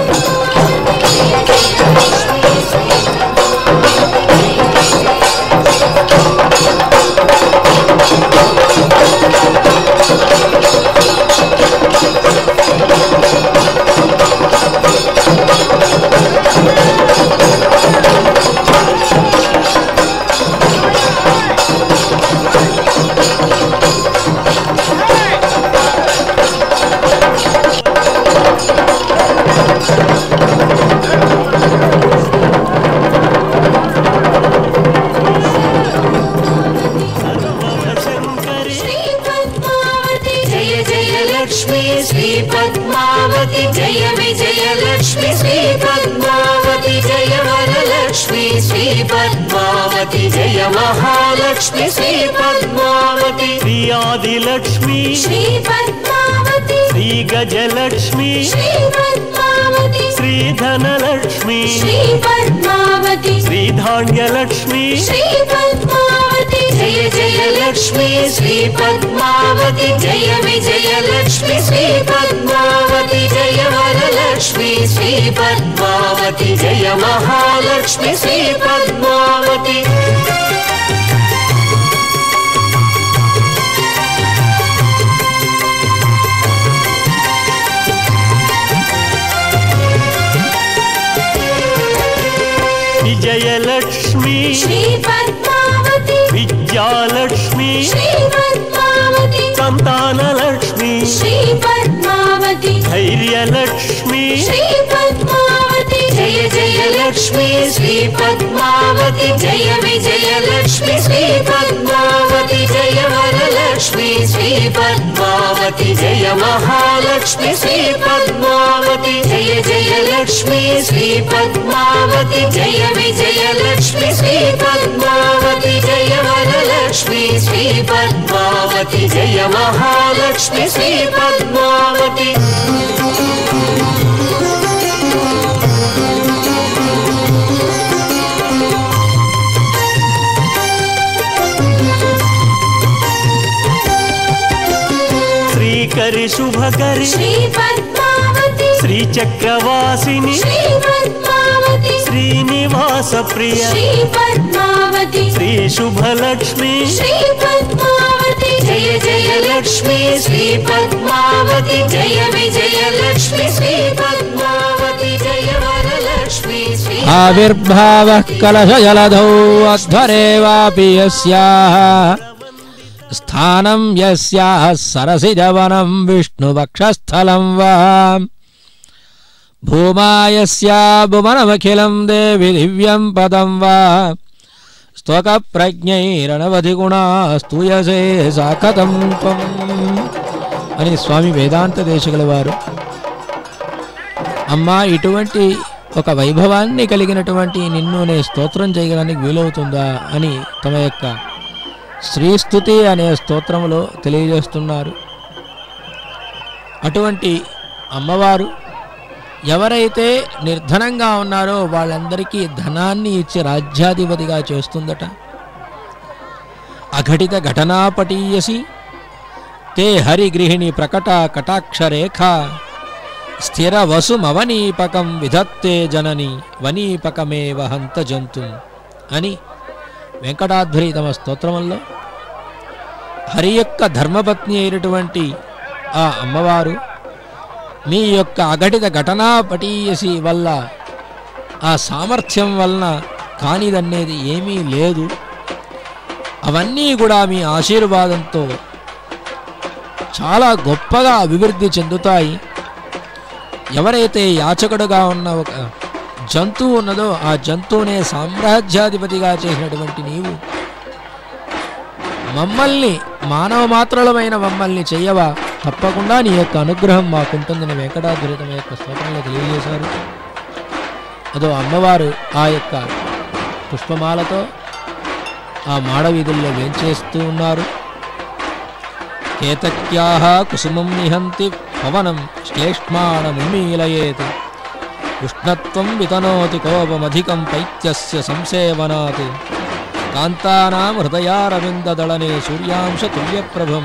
శంకరి శ్రీ పద్మావతి జయ జయ లక్ష్మీ శ్రీ పద్మావతి జయ విజయ లక్ష్మి శ్రీ పద్మావతి జయ వరలక్ష్మి శ్రీ పద్మావతి జయ మహాలక్ష్మి శ్రీ పద్మావతి శ్రీ ఆదిలక్ష్మి శ్రీ పద్మావతి శ్రీ గజలక్ష్మి శ్రీ పద్మావతి శ్రీ ధనలక్ష్మి శ్రీ పద్మావతి శ్రీ ధాన్యలక్ష్మి శ్రీ పద్మావతి జయ జయ లక్ష్మీ శ్రీ పద్మావతి జయ విజయ లక్ష్మి శ్రీ పద్మావతి జయ వరలక్ష్మి శ్రీ పద్మావతి జయ మహాలక్ష్మి శ్రీ పద్మావతి విజయలక్ష్మి శ్రీ పద్మావతి విద్యాలక్ష్మి శ్రీ పద్మావతి సంతానలక్ష్మి శ్రీ పద్మావతి ధైర్యలక్ష్మి శ్రీ పద్మావతి జయ జయ లక్ష్మీ శ్రీ పద్మావతి జయ విజయ లక్ష్మి శ్రీ పద్మావతి జయ వరలక్ష్మి శ్రీ పద్మావతి జయ మహాలక్ష్మి శ్రీ పద్మావతి జయ జయ లక్ష్మీ శ్రీ పద్మావతి జయ విజయ లక్ష్మి శ్రీ పద్మావతి జయ వరలక్ష్మి శ్రీ పద్మావతి జయ మహాలక్ష్మి శ్రీ పద్మావతి శ్రీకరి శుభకరి శ్రీ పద్మావతి శ్రీచక్రవాసిని శ్రీ పద్మావతి శ్రీనివాస ప్రియ శ్రీ పద్మావతి శ్రీ శుభలక్ష్మి శ్రీ పద్మావతి జయ జయ లక్ష్మీ శ్రీ పద్మావతి జయ విజయ లక్ష్మి శ్రీ పద్మావతి జయ వరలక్ష్మి శ్రీ ఆవిర్భావः కలశజలధౌ అధ్వరేవాపి యస్యాः స్థానం యస్యాः సరసిజవనం విష్ణువక్షస్థలం వా భూమాయస్యా భువనమఖిలం దేవి దివ్యం పదం వా స్తోక ప్రజ్ఞైరణవధి గుణా స్తూయసే సాకతం త్వం అని స్వామి వేదాంత దేశకుల వారు అమ్మా ఇటువంటి ఒక వైభవాన్ని కలిగినటువంటి నిన్ను నేను స్తోత్రం చేయడానికి వీలవుతుందా అని తమ యొక్క శ్రీస్తుతి అనే స్తోత్రములో తెలియజేస్తున్నారు అటువంటి అమ్మవారు ఎవరైతే నిర్ధనంగా ఉన్నారో వాళ్ళందరికీ ధనాన్ని ఇచ్చి రాజ్యాధిపతిగా చేస్తుందట అఘటిత ఘటనాపటీయసి తే హరిగృహిణి ప్రకట కటాక్షరేఖ స్థిర వసుమవనీపకం విధత్తే జనని వనీపకమే వహంత జంతు అని వెంకటాధ్వరి తమ స్తోత్రముల్లో హరి యొక్క ధర్మపత్ని అయినటువంటి ఆ అమ్మవారు మీ యొక్క అఘటిత ఘటనా పటీయసి వల్ల ఆ సామర్థ్యం వలన కానిదనేది ఏమీ లేదు అవన్నీ కూడా మీ ఆశీర్వాదంతో చాలా గొప్పగా అభివృద్ధి చెందుతాయి ఎవరైతే యాచకుడుగా ఉన్న ఒక జంతువు ఉన్నదో ఆ జంతువునే సామ్రాజ్యాధిపతిగా చేసినటువంటి నీవు మమ్మల్ని మానవ మాత్రలమైన మమ్మల్ని చెయ్యవా తప్పకుండా నీ యొక్క అనుగ్రహం మాకుంటుందని వెంకటాద్రి తమ యొక్క స్తోత్రంలో తెలియజేశారు అదో అమ్మవారు ఆ యొక్క పుష్పమాలతో ఆ మాడవీధుల్లో వేంచేస్తూ ఉన్నారు కేతక్యాహ కుసుమం నిహంతి పవనం శ్లేష్మాణముమీలయేత్ ఉష్ణత్వం వితనోతి కోపమధికం పైత్యస్య సంసేవనాత్ కాంతానాం హృదయారవిందదళనే సూర్యాంశ తుల్యప్రభం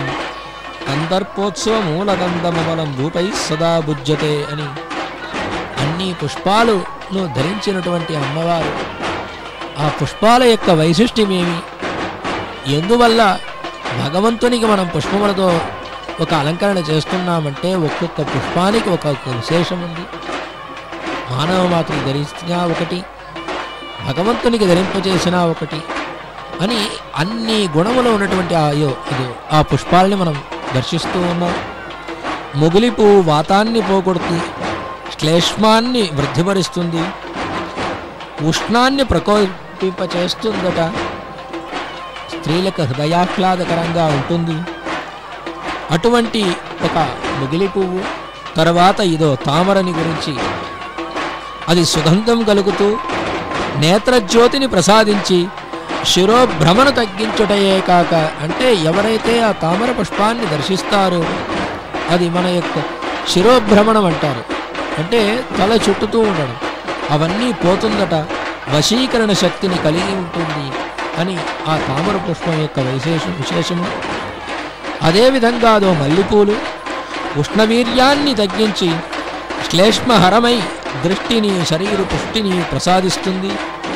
కందర్పోత్సవమూలకందమమలం భూపై సదా బుజ్యతే అని అన్ని పుష్పాలను ధరించినటువంటి అమ్మవారు ఆ పుష్పాల యొక్క వైశిష్ట్యమేమి ఎందువల్ల భగవంతునికి మనం పుష్పములతో ఒక అలంకరణ చేస్తున్నామంటే ఒక్కొక్క పుష్పానికి ఒక్కొక్క విశేషం ఉంది మానవ మాతృ ధరించినా ఒకటి భగవంతునికి ధరింపజేసినా ఒకటి అని అన్ని గుణములు ఉన్నటువంటి ఆ యో- ఇది ఆ పుష్పాలని మనం దర్శిస్తూ ఉన్నాం మొగిలి పువ్వు వాతాన్ని పోగొడుతుంది శ్లేష్మాన్ని వృద్ధిపరుస్తుంది ఉష్ణాన్ని ప్రకోపింపచేస్తుందట స్త్రీలకు హృదయాహ్లాదకరంగా ఉంటుంది అటువంటి ఒక ముగిలి పువ్వు తర్వాత ఇదో తామరని గురించి అది సుగంధం కలుగుతూ నేత్రజ్యోతిని ప్రసాదించి శిరోభ్రమను తగ్గించుటయే కాక అంటే ఎవరైతే ఆ తామర పుష్పాన్ని దర్శిస్తారో అది మన యొక్క శిరోభ్రమణం అంటారు అంటే తల చుట్టుతూ ఉండడం అవన్నీ పోతుందట వశీకరణ శక్తిని కలిగి ఉంటుంది అని ఆ తామర పుష్పం యొక్క విశేషం విశేషము అదేవిధంగా అదో మల్లెపూలు ఉష్ణవీర్యాన్ని తగ్గించి శ్లేష్మహరమై దృష్టిని శరీర పుష్టిని ప్రసాదిస్తుంది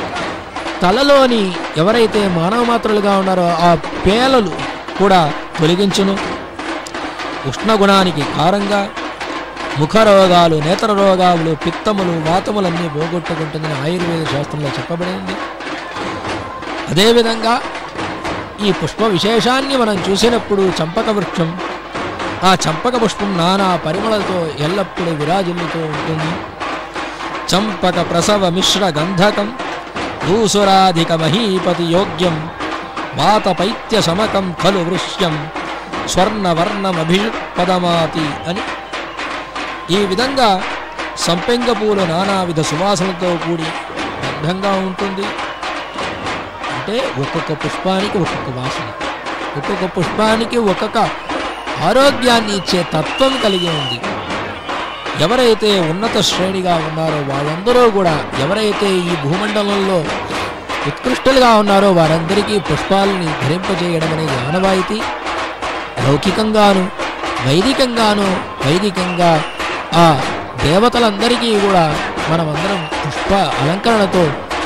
తలలోని ఎవరైతే మానవ మాత్రలుగా ఉన్నారో ఆ పేలలు కూడా తొలగించును ఉష్ణగుణానికి కారంగా ముఖ రోగాలు నేత్ర రోగాలు పిత్తములు వాతములన్నీ పోగొట్టుకుంటుందని ఆయుర్వేద శాస్త్రంలో చెప్పబడింది అదేవిధంగా ఈ పుష్ప విశేషాన్ని మనం చూసినప్పుడు చంపక వృక్షం ఆ చంపక పుష్పం నానా పరిమళతో ఎల్లప్పుడూ విరాజిల్లుతూ ఉంటుంది చంపక ప్రసవ మిశ్ర గంధకం భూసురాధిక మహీపతి యోగ్యం వాతపైత్య సమకం ఖలు వృష్యం స్వర్ణవర్ణమభిపదమాతి అని ఈ విధంగా సంపెంగ పూలు నానావిధ సువాసనలతో కూడి గంధంగా ఉంటుంది అంటే ఒక్కొక్క పుష్పానికి ఒక్కొక్క వాసన ఒక్కొక్క పుష్పానికి ఒక్కొక్క ఆరోగ్యాన్ని ఇచ్చే తత్వం కలిగి ఉంది ఎవరైతే ఉన్నత శ్రేణిగా ఉన్నారో వాళ్ళందరూ కూడా ఎవరైతే ఈ భూమండలంలో ఉత్కృష్టలుగా ఉన్నారో వారందరికీ పుష్పాలని ధరింపజేయడం అనేది ఆనవాయితీ లౌకికంగాను వైదికంగాను వైదికంగా ఆ దేవతలందరికీ కూడా మనమందరం పుష్ప అలంకరణతో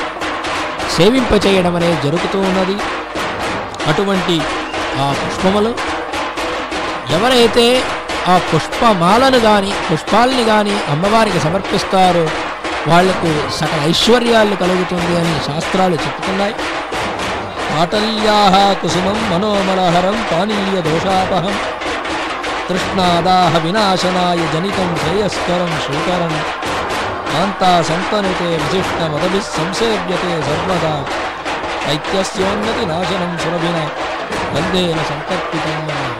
సేవింపచేయడం అనేది జరుగుతూ ఉన్నది అటువంటి ఆ పుష్పములు ఎవరైతే ఆ పుష్పమాలను కానీ పుష్పాలని కానీ అమ్మవారికి సమర్పిస్తారో వాళ్లకు సకల ఐశ్వర్యాలు కలుగుతుంది అని శాస్త్రాలు చెప్తున్నాయి పాటల్యా కుసుమం మనోమలహరం పానీయ దోషాపహం తృష్ణాదాహ వినాశనాయ జనితం శ్రేయస్కరం శ్రీకరం కాంతా సంతనుతే విశిష్ట మదభి సంసేవ్యతే సర్వదా దైత్యస్యోన్నతి నాశనం సురభిన గంధేన సంకర్పితం అన్నారు.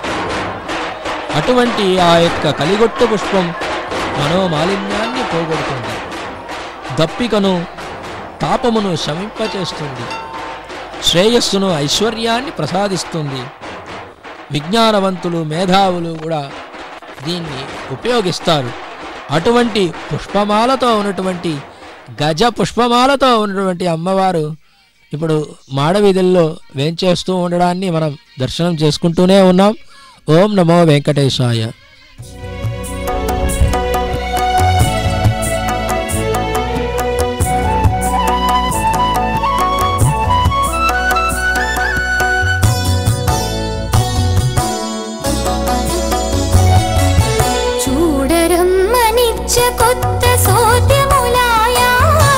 అటువంటి ఆ యొక్క కలిగొట్టు పుష్పం మనోమాలిన్యాన్ని పోగొడుతుంది దప్పికను తాపమును శమింపచేస్తుంది శ్రేయస్సును ఐశ్వర్యాన్ని ప్రసాదిస్తుంది విజ్ఞానవంతులు మేధావులు కూడా దీన్ని ఉపయోగిస్తారు అటువంటి పుష్పమాలతో ఉన్నటువంటి గజ పుష్పమాలతో ఉన్నటువంటి అమ్మవారు ఇప్పుడు మాడవీధుల్లో వేంచేస్తూ ఉండడాన్ని మనం దర్శనం చేసుకుంటూనే ఉన్నాం ఓం నమో వెంకటేశాయ చూడరమ్మనిచ్చ కొత్త సోద్యములాయా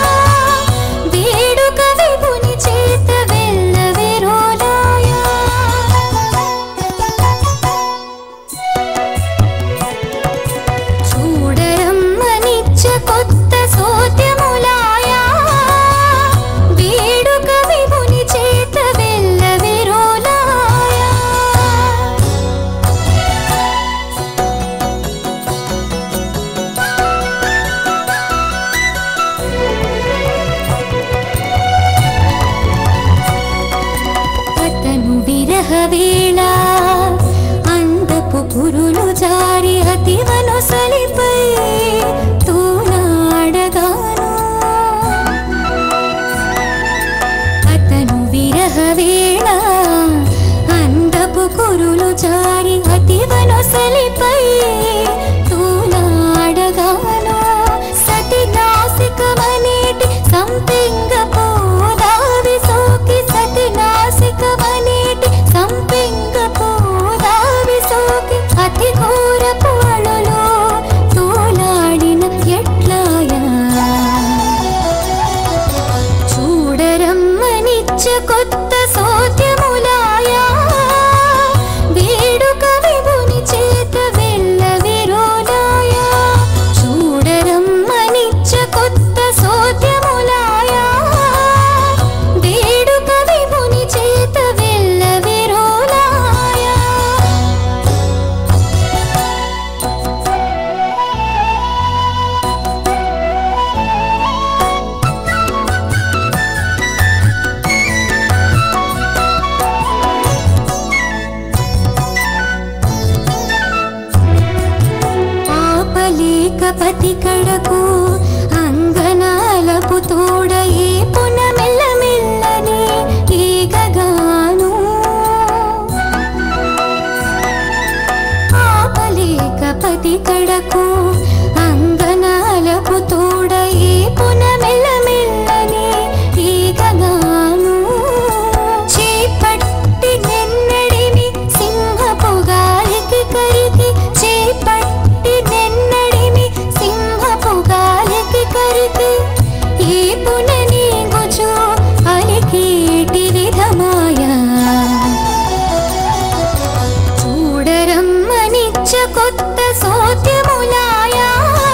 వేడుక విభుని చేత వెళ్ళ విరోలాయా చూడరమ్మనిచ్చ కొత్త సోద్యములాయా వేడుక విభుని చేత వెళ్ళ విరోలాయా అతను విరహ వేళ అందపు పురులు జారి అతివను సలిపై తూలాడగాను అతను విరహ వేళ అందపు కురులు జారి అతివను సలిపై తూలాడగాను సతి నాసికమనేటి సంపింగ పోదావి సోకి సతి నాసికమనేటి సంపింగ పోదావి సోకి అతి ఘోర పాడులో తోలాడిన ఎట్లాయా చూడరమ్మనిచ్చ కొత్త సోద్యములాయా వేడుక విభుని చేత వెళ్ళ విరోలాయా చూడరమ్మనిచ్చ కొత్త సోద్యములాయా వేడుక విభుని చేత వెళ్ళ విరోలాయా ఆపలేక పతి కడకు అంగనాలపు తోడ ఏ పున మెల్ల మెల్లని ఈగగాను ఆపలేక పతి కడకు అంగనాలపు తోడ ఏ పున మెల్ల మెల్లని ఈగగాను చేపట్టి నిన్నడిమి సింహపు గాలికి కరికి చేపట్టి నిన్నడిమి సింహపు గాలికి కరికి ఈ పున నీగుచు అలికేటి విధమాయా చూడరమ్మనిచ్చ కొత్త సోద్యములాయా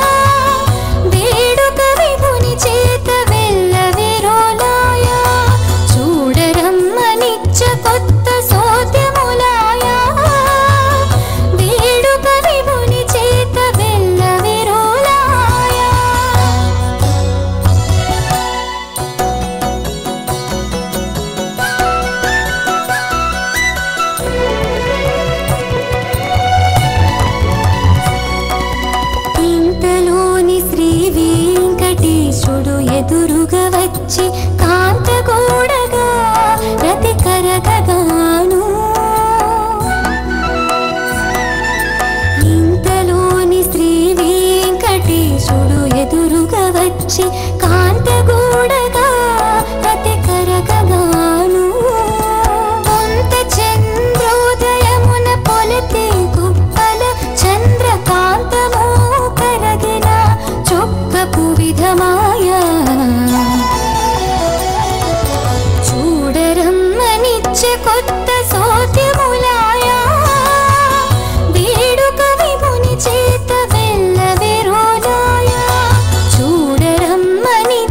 వేడుక విభుని చేత వెళ్ళ విరోలాయా చూడరమ్మనిచ్చ కొత్త సోద్యములాయా వేడుక విభుని చేత వెళ్ళ విరోలాయా ఇంతలోని శ్రీ వెంకటేశుడు ఎదురుగా వచ్చి కాంతగూడగా రతి కరగగాను ఇంతలోని శ్రీ వెంకటేశుడు ఎదురుగా వచ్చి కాంతగూడగా రతి కరగగాను కొంత చంద్రోదయమున పొలతే గుప్పల చంద్రకాంతము కరగిన చొక్కపు విధమాయా చూడరమ్మనిచ్చ కొత్త సోద్యములాయా వేడుక విభుని చేత వెళ్ళ విరోలాయా చూడరమ్మని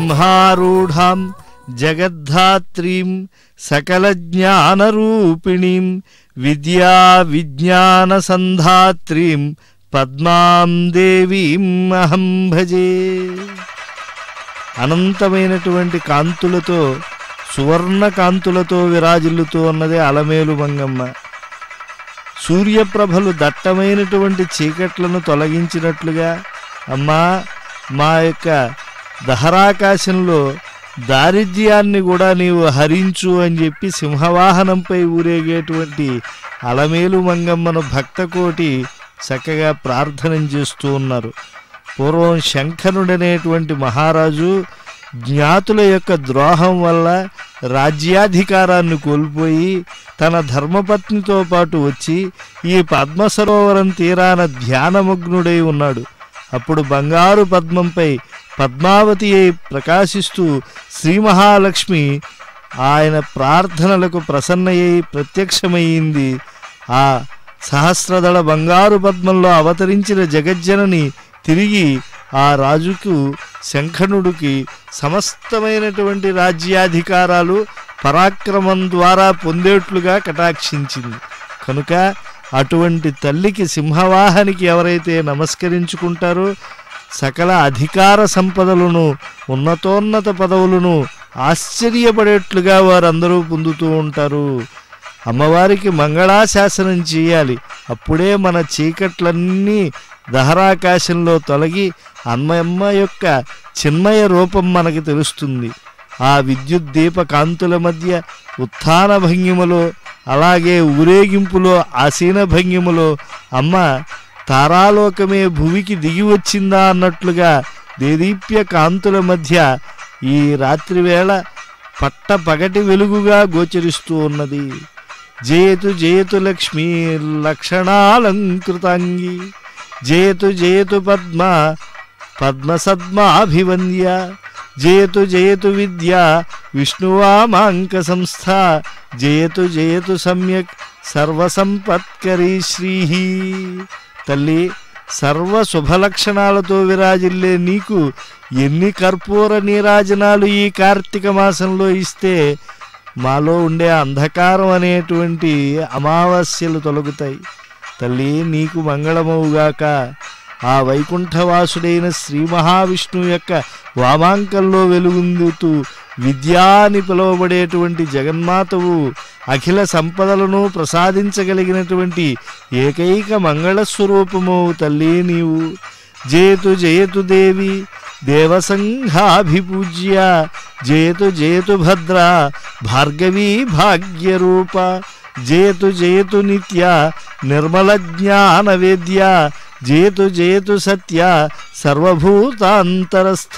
సింహారూఢాం జగద్ధాత్రీం సకల జ్ఞానరూపిణీం విద్యా విజ్ఞాన సంధాత్రీం పద్మాం దేవీం అహం భజే అనంతమైనటువంటి కాంతులతో సువర్ణ కాంతులతో విరాజిల్లుతూ ఉన్నదే అలమేలు మంగమ్మ సూర్యప్రభలు దట్టమైనటువంటి చీకట్లను తొలగించినట్లుగా అమ్మా మా యొక్క దహరాకాశంలో దారిద్ర్యాన్ని కూడా నీవు హరించు అని చెప్పి సింహవాహనంపై ఊరేగేటువంటి అలమేలు మంగమ్మను భక్తకోటి చక్కగా ప్రార్థన చేస్తూ ఉన్నారు పూర్వం శంఖనుడనేటువంటి మహారాజు జ్ఞాతుల యొక్క ద్రోహం వల్ల రాజ్యాధికారాన్ని కోల్పోయి తన ధర్మపత్నితో పాటు వచ్చి ఈ పద్మసరోవరం తీరాన ధ్యానమగ్నుడై ఉన్నాడు అప్పుడు బంగారు పద్మంపై పద్మావతి అయి ప్రకాశిస్తూ శ్రీ మహాలక్ష్మి ఆయన ప్రార్థనలకు ప్రసన్నయ్యి ప్రత్యక్షమయ్యింది ఆ సహస్రదళ బంగారు పద్మంలో అవతరించిన జగజ్జనని తిరిగి ఆ రాజుకు శంఖనుడికి సమస్తమైనటువంటి రాజ్యాధికారాలు పరాక్రమం ద్వారా పొందేట్లుగా కటాక్షించింది కనుక అటువంటి తల్లికి సింహవాహనికి ఎవరైతే నమస్కరించుకుంటారో సకల అధికార సంపదలను ఉన్నతోన్నత పదవులను ఆశ్చర్యపడేట్లుగా వారందరూ పొందుతూ ఉంటారు అమ్మవారికి మంగళాశాసనం చేయాలి అప్పుడే మన చీకట్లన్నీ దహరాకాశంలో తొలగి అమ్మమ్మ యొక్క చిన్మయ రూపం మనకి తెలుస్తుంది ఆ విద్యుత్ దీప కాంతుల మధ్య ఉత్థాన భంగిమలో అలాగే ఊరేగింపులో ఆసీన భంగిమలో అమ్మ తారాలోకమే భువికి దిగి వచ్చిందా అన్నట్లుగా దేదీప్య కాంతుల మధ్య ఈ రాత్రివేళ పట్ట పగటి వెలుగుగా గోచరిస్తూ ఉన్నది జయతు జయతు లక్ష్మీ లక్షణాలంకృతాంగి జయతు జయతు పద్మ పద్మసద్మాభివంద్య జయతు జయతు విద్య విష్ణువామాంక సంస్థ జయతు జయతు సమ్యక్ సర్వసంపత్కరీ శ్రీ తల్లి సర్వ శుభలక్షణాలతో విరాజిల్లే నీకు ఎన్ని కర్పూర నీరాజనాలు ఈ కార్తీక మాసంలో ఇస్తే మాలో ఉండే అంధకారం అనేటువంటి అమావాస్యలు తొలగుతాయి తల్లి నీకు మంగళమవుగాక ఆ వైకుంఠవాసుడైన శ్రీ మహావిష్ణువు యొక్క వామాంకంలో వెలుగుందుతూ విద్యా అని పిలువబడేటువంటి జగన్మాతవు అఖిల సంపదలను ప్రసాదించగలిగినటువంటి ఏకైక మంగళస్వరూపము తల్లి నీవు జయతు జయతు దేవి దేవసంఘాభిపూజ్య జయతు జయతు భద్ర భార్గవీ భాగ్యరూప జయతు జయతు నిత్య నిర్మల జ్ఞాన వేద్య జయతు జయతు సత్య సర్వభూతాంతరస్థ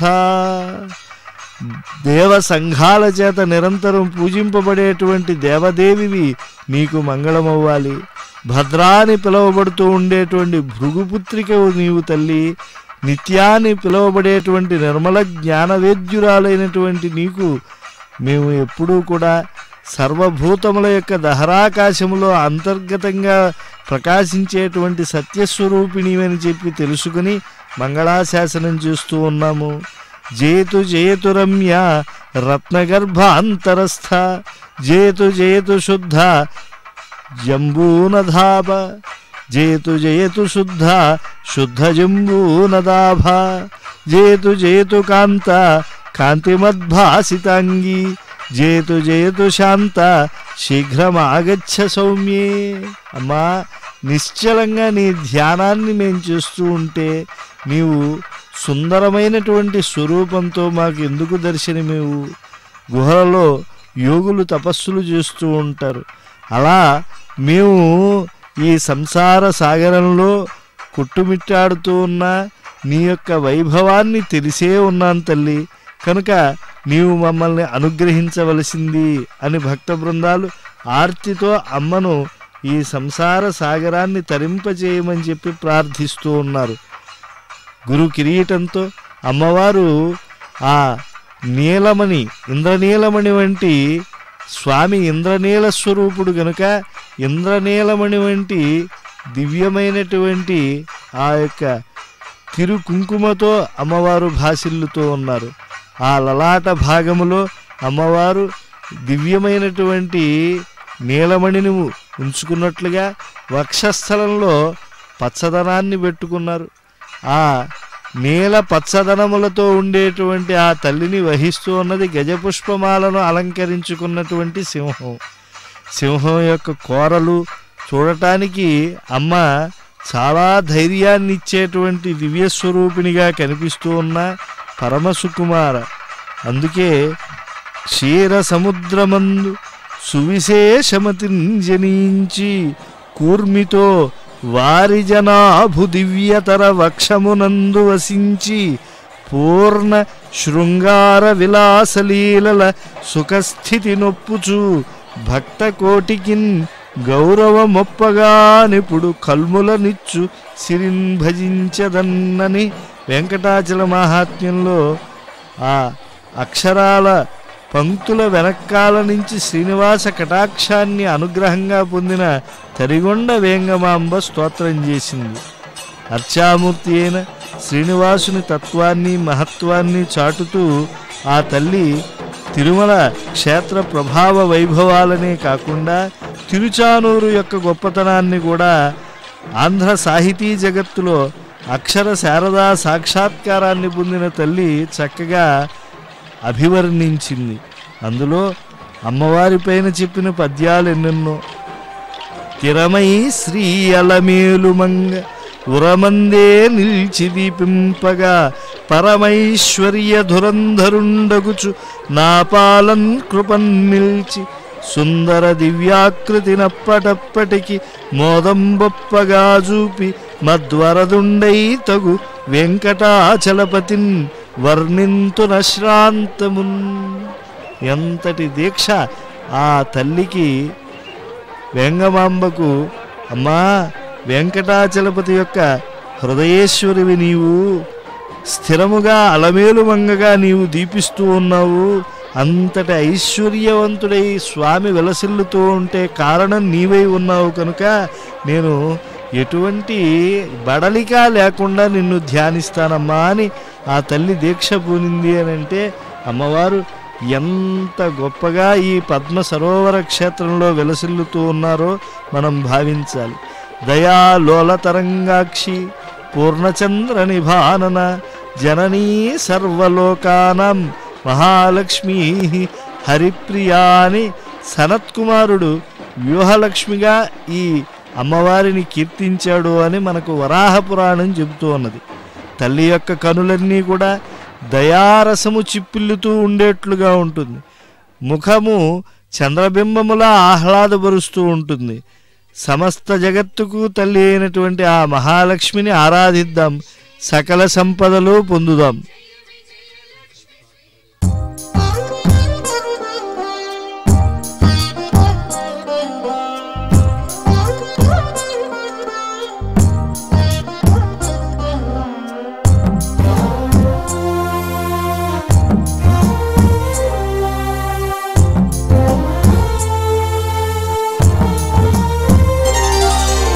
దేవ సంఘాల చేత నిరంతరం పూజింపబడేటువంటి దేవదేవివి నీకు మంగళమవ్వాలి భద్రాని పిలువబడుతూ ఉండేటువంటి భృగుపుత్రికవు నీవు తల్లి నిత్యాన్ని పిలువబడేటువంటి నిర్మల జ్ఞానవేద్యురాలైనటువంటి నీకు మేము ఎప్పుడూ కూడా సర్వభూతముల యొక్క దహరాకాశములో అంతర్గతంగా ప్రకాశించేటువంటి సత్యస్వరూపిణి అని చెప్పి తెలుసుకుని మంగళాశాసనం చేస్తూ ఉన్నాము జేతు జయతు రమ్య రత్నగర్భాంతరస్థ జేతు జయతు శుద్ధ జంబూనధాభ జేతు జయతు శుద్ధ శుద్ధ జంబూనదాభ జేతు జయతు కాంత కాంతిమద్భాసితాంగి జేతు జయతు శాంత శీఘ్రమాగచ్చ సౌమ్యే అమ్మా నిశ్చలంగా నీ ధ్యానాన్ని మేము చేస్తూ ఉంటే నీవు సుందరమైనటువంటి స్వరూపంతో మాకు ఎందుకు దర్శనమేవు గుహలలో యోగులు తపస్సులు చేస్తూ ఉంటారు అలా మేము ఈ సంసార సాగరంలో కొట్టుమిట్టాడుతూ ఉన్న నీ యొక్క వైభవాన్ని తెలిసే ఉన్నాను తల్లి కనుక నీవు మమ్మల్ని అనుగ్రహించవలసింది అని భక్త బృందాలు ఆర్తితో అమ్మను ఈ సంసార సాగరాన్ని తరింపజేయమని చెప్పి ప్రార్థిస్తూ ఉన్నారు గురు కిరీటంతో అమ్మవారు ఆ నీలమణి ఇంద్రనీలమణి వంటి స్వామి ఇంద్రనీల స్వరూపుడు గనుక ఇంద్రనీలమణి వంటి దివ్యమైనటువంటి ఆ యొక్క తిరు కుంకుమతో అమ్మవారు భాసిల్లుతూ ఉన్నారు ఆ లలాట భాగములో అమ్మవారు దివ్యమైనటువంటి నీలమణిని ఉంచుకున్నట్లుగా వక్షస్థలంలో పచ్చదనాన్ని పెట్టుకున్నారు ఆ నీల పచ్చదనములతో ఉండేటువంటి ఆ తల్లిని వహిస్తూ ఉన్నది గజపుష్పమాలను అలంకరించుకున్నటువంటి సింహం సింహం యొక్క కోరలు చూడటానికి అమ్మ చాలా ధైర్యాన్ని ఇచ్చేటువంటి దివ్యస్వరూపిణిగా కనిపిస్తూ ఉన్న పరమ సుకుమార అందుకే క్షీర సముద్రమందు సువిశేషమతిని జనించి కూర్మితో వారి జనాభు దివ్యతర వక్షమునందు వసించి పూర్ణ శృంగార విలాసలీలల సుఖస్థితి నొప్పుచు భక్త కోటికిన్ గౌరవమొప్పగానిప్పుడు కల్ములనిచ్చు సిరిన్ భజించదన్నని వెంకటాచల మహాత్మ్యంలో ఆ అక్షరాల పంక్తుల వెనకాల నుంచి శ్రీనివాస కటాక్షాన్ని అనుగ్రహంగా పొందిన తరిగొండ వేంగమాంబ స్తోత్రం చేసింది అర్చామూర్తి అయిన శ్రీనివాసుని తత్వాన్ని మహత్వాన్ని చాటుతూ ఆ తల్లి తిరుమల క్షేత్ర ప్రభావ వైభవాలనే కాకుండా తిరుచానూరు యొక్క గొప్పతనాన్ని కూడా ఆంధ్ర సాహితీ జగత్తులో అక్షర శారదా సాక్షాత్కారాన్ని పొందిన తల్లి చక్కగా అభివర్ణించింది అందులో అమ్మవారిపైన చెప్పిన పద్యాలు ఎన్నెన్నో తిరమై శ్రీ అలమేలుమంగ ఉరమందే నిల్చి దీపింపగా పరమైశ్వర్య ధురంధరుండగుచు నా పాలన్ కృపన్ నిల్చి సుందర దివ్యాకృతినప్పటప్పటికి మోదంబొప్పగా చూపి మద్వరదుండై తగు వెంకటాచలపతిన్ వర్ణింతున శ్రాంతమున్ ఎంతటి దీక్ష ఆ తల్లికి వెంగమాంబకు అమ్మా వెంకటాచలపతి యొక్క హృదయేశ్వరివి నీవు స్థిరముగా అలమేలు మంగగా నీవు దీపిస్తూ ఉన్నావు అంతటి ఐశ్వర్యవంతుడై స్వామి వెలసిల్లుతూ ఉంటే కారణం నీవై ఉన్నావు కనుక నేను ఎటువంటి బడలిక లేకుండా నిన్ను ధ్యానిస్తానమ్మా అని ఆ తల్లి దీక్ష పూనింది అని అంటే అమ్మవారు ఎంత గొప్పగా ఈ పద్మ సరోవర క్షేత్రంలో వెలసిల్లుతూ ఉన్నారో మనం భావించాలి దయా లోల తరంగాక్షి పూర్ణచంద్ర నిభానన జననీ సర్వలోకానం మహాలక్ష్మీ హరిప్రియా అని సనత్కుమారుడు వ్యూహలక్ష్మిగా ఈ అమ్మవారిని కీర్తించాడు అని మనకు వరాహ పురాణం చెబుతూ ఉన్నది తల్లి యొక్క కనులన్నీ కూడా దయారసము చిప్పిల్లుతూ ఉండేట్లుగా ఉంటుంది ముఖము చంద్రబింబములా ఆహ్లాదపరుస్తూ ఉంటుంది సమస్త జగత్తుకు తల్లి అయినటువంటి ఆ మహాలక్ష్మిని ఆరాధిద్దాం సకల సంపదలు పొందుదాం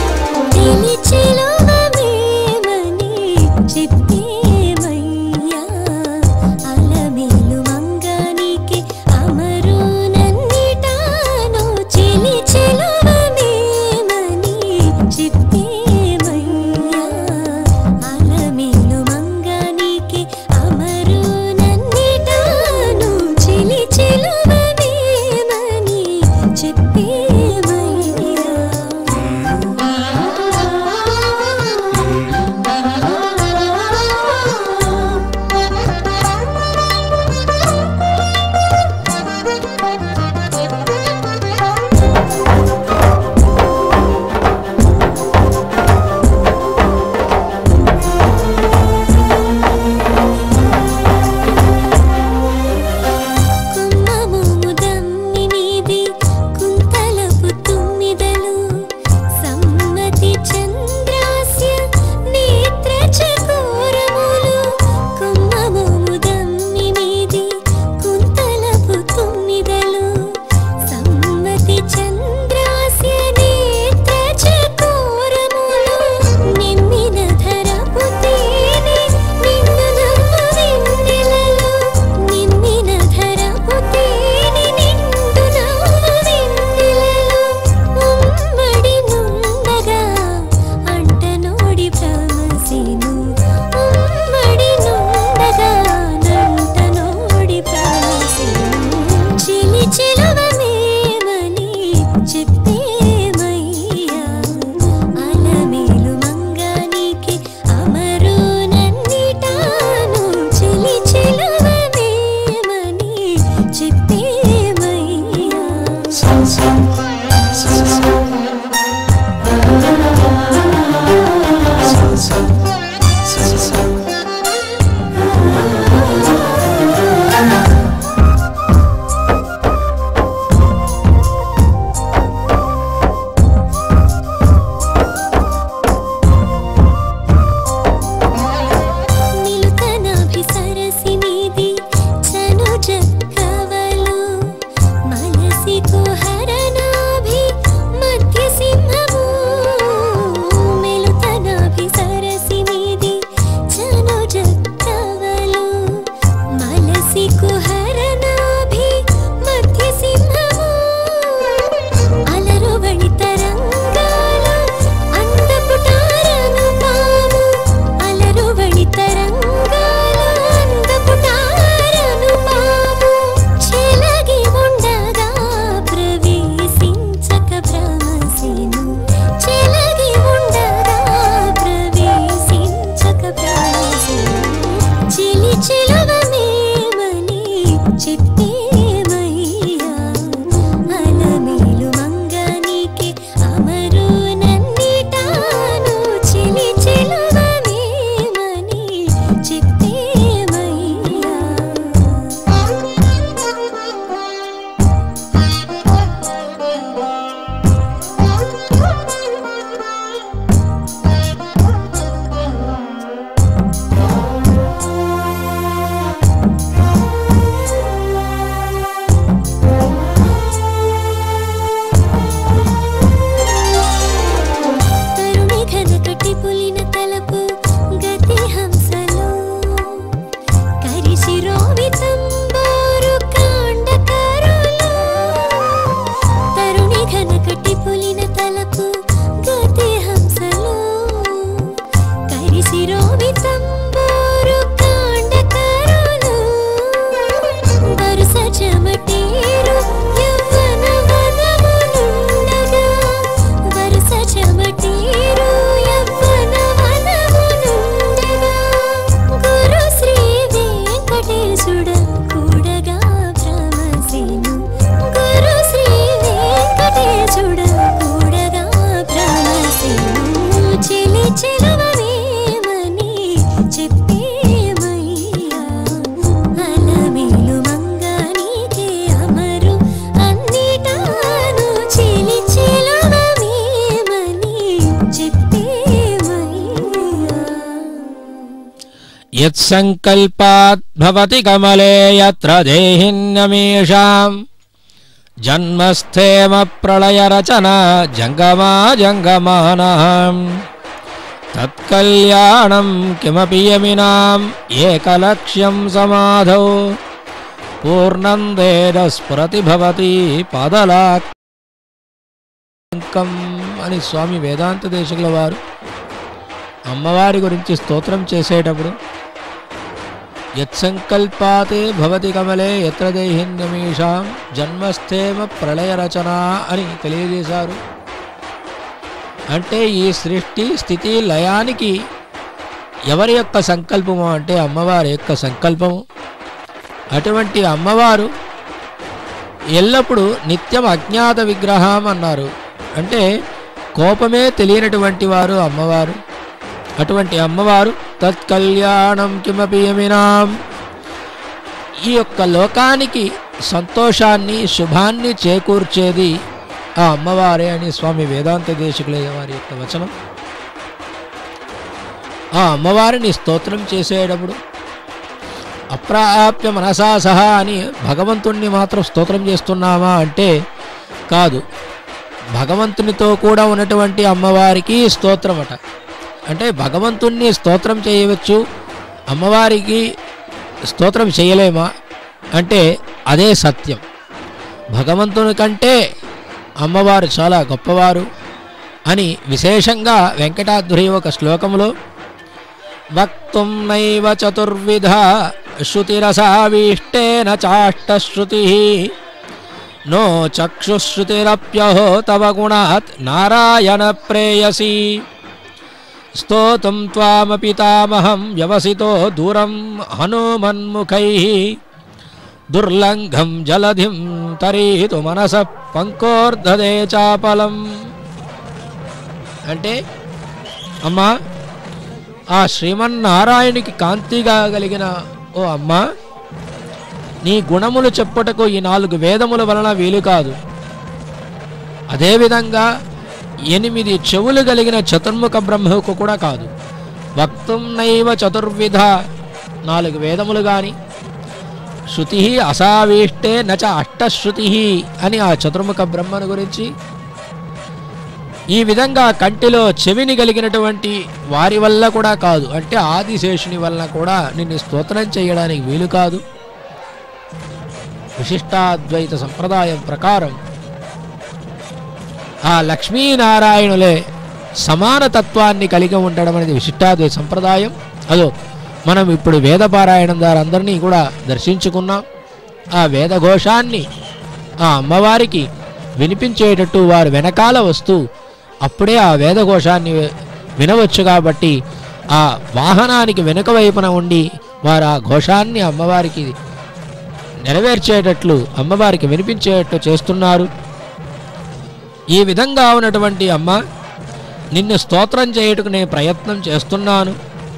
పిలిచిలువమేమని చెప్పేమయ్యా యత్సంకల్పాత్ భవతి కమలే యత్ర దేహిన్యమేషాం జన్మస్థేమ ప్రళయ రచన జంగమా జంగమానాం తత్కల్యాణం కిమపి యమినాం ఏకలక్ష్యం సమాధౌ పూర్ణం వేద స్ఫురతి భవతి పాదలాకం అని స్వామి వేదాంత దేశకుల వారు అమ్మవారి గురించి స్తోత్రం చేసేటప్పుడు యత్సంకల్పాతే భవతి కమలే ఎత్ర దేహిన్యమీషాం జన్మస్థేమ ప్రళయ రచన అని తెలియజేశారు అంటే ఈ సృష్టి స్థితి లయానికి ఎవరి యొక్క సంకల్పము అంటే అమ్మవారి యొక్క సంకల్పము అటువంటి అమ్మవారు ఎల్లప్పుడూ నిత్యం అజ్ఞాత విగ్రహం అన్నారు అంటే కోపమే తెలియనటువంటి వారు అమ్మవారు అటువంటి అమ్మవారు తత్కల్యాణం కిమపి యమినాం ఈ యొక్క లోకానికి సంతోషాన్ని శుభాన్ని చేకూర్చేది ఆ అమ్మవారే అని స్వామి వేదాంత దేశకుల వారి యొక్క వచనం ఆ అమ్మవారిని స్తోత్రం చేసేటప్పుడు అప్రాప్య మనసా సహా అని భగవంతుణ్ణి మాత్రం స్తోత్రం చేస్తున్నామా అంటే కాదు భగవంతునితో కూడా ఉన్నటువంటి అమ్మవారికి స్తోత్రం అట అంటే భగవంతుణ్ణి స్తోత్రం చేయవచ్చు అమ్మవారికి స్తోత్రం చేయలేమా అంటే అదే సత్యం భగవంతుని కంటే అమ్మవారు చాలా గొప్పవారు అని విశేషంగా వెంకటాద్రి ఒక శ్లోకంలో వక్తుం నైవ చతుర్విధ శృతిరసావీష్టేన చాష్టశ్రుతి నో చక్షుశ్రుతిరప్యహో తవ గుణాత్ నారాయణ ప్రేయసి స్తోతుం త్వామపి తామహం వ్యవసితో దూరం హనుమన్ముఖై దుర్లంఘం జలధిం తరీతు మనస పంకోర్ధదే చాపలం అంటే అమ్మా ఆ శ్రీమన్నారాయణునికి కాంతిగా కలిగిన ఓ అమ్మ నీ గుణములు చెప్పుటకు ఈ నాలుగు వేదముల వలన వీలు కాదు అదేవిధంగా ఎనిమిది చెవులు కలిగిన చతుర్ముఖ బ్రహ్మకు కూడా కాదు వక్తుం నైవ చతుర్విధ నాలుగు వేదములు గాని శృతి అసావీష్టే నచ అష్టశ్రుతి అని ఆ చతుర్ముఖ బ్రహ్మను గురించి ఈ విధంగా కంటిలో చెవిని కలిగినటువంటి వారి వల్ల కూడా కాదు అంటే ఆదిశేషుని వల్ల కూడా నిన్ను స్తోత్రం చేయడానికి వీలు కాదు విశిష్టాద్వైత సంప్రదాయం ప్రకారం ఆ లక్ష్మీనారాయణులే సమానతత్వాన్ని కలిగి ఉండడం అనేది విశిష్టాద్వైత సంప్రదాయం అదో మనం ఇప్పుడు వేదపారాయణం ద్వారా అందరినీ కూడా దర్శించుకున్నాం ఆ వేదఘోషాన్ని ఆ అమ్మవారికి వినిపించేటట్టు వారు వెనకాల వస్తూ అప్పుడే ఆ వేదఘోషాన్ని వినవచ్చు కాబట్టి ఆ వాహనానికి వెనుక వైపున ఉండి వారు ఆ ఘోషాన్ని అమ్మవారికి నెరవేర్చేటట్లు అమ్మవారికి వినిపించేటట్లు చేస్తున్నారు ఈ విధంగా ఉన్నటువంటి అమ్మ నిన్ను స్తోత్రం చేయుటకు నేను ప్రయత్నం చేస్తున్నాను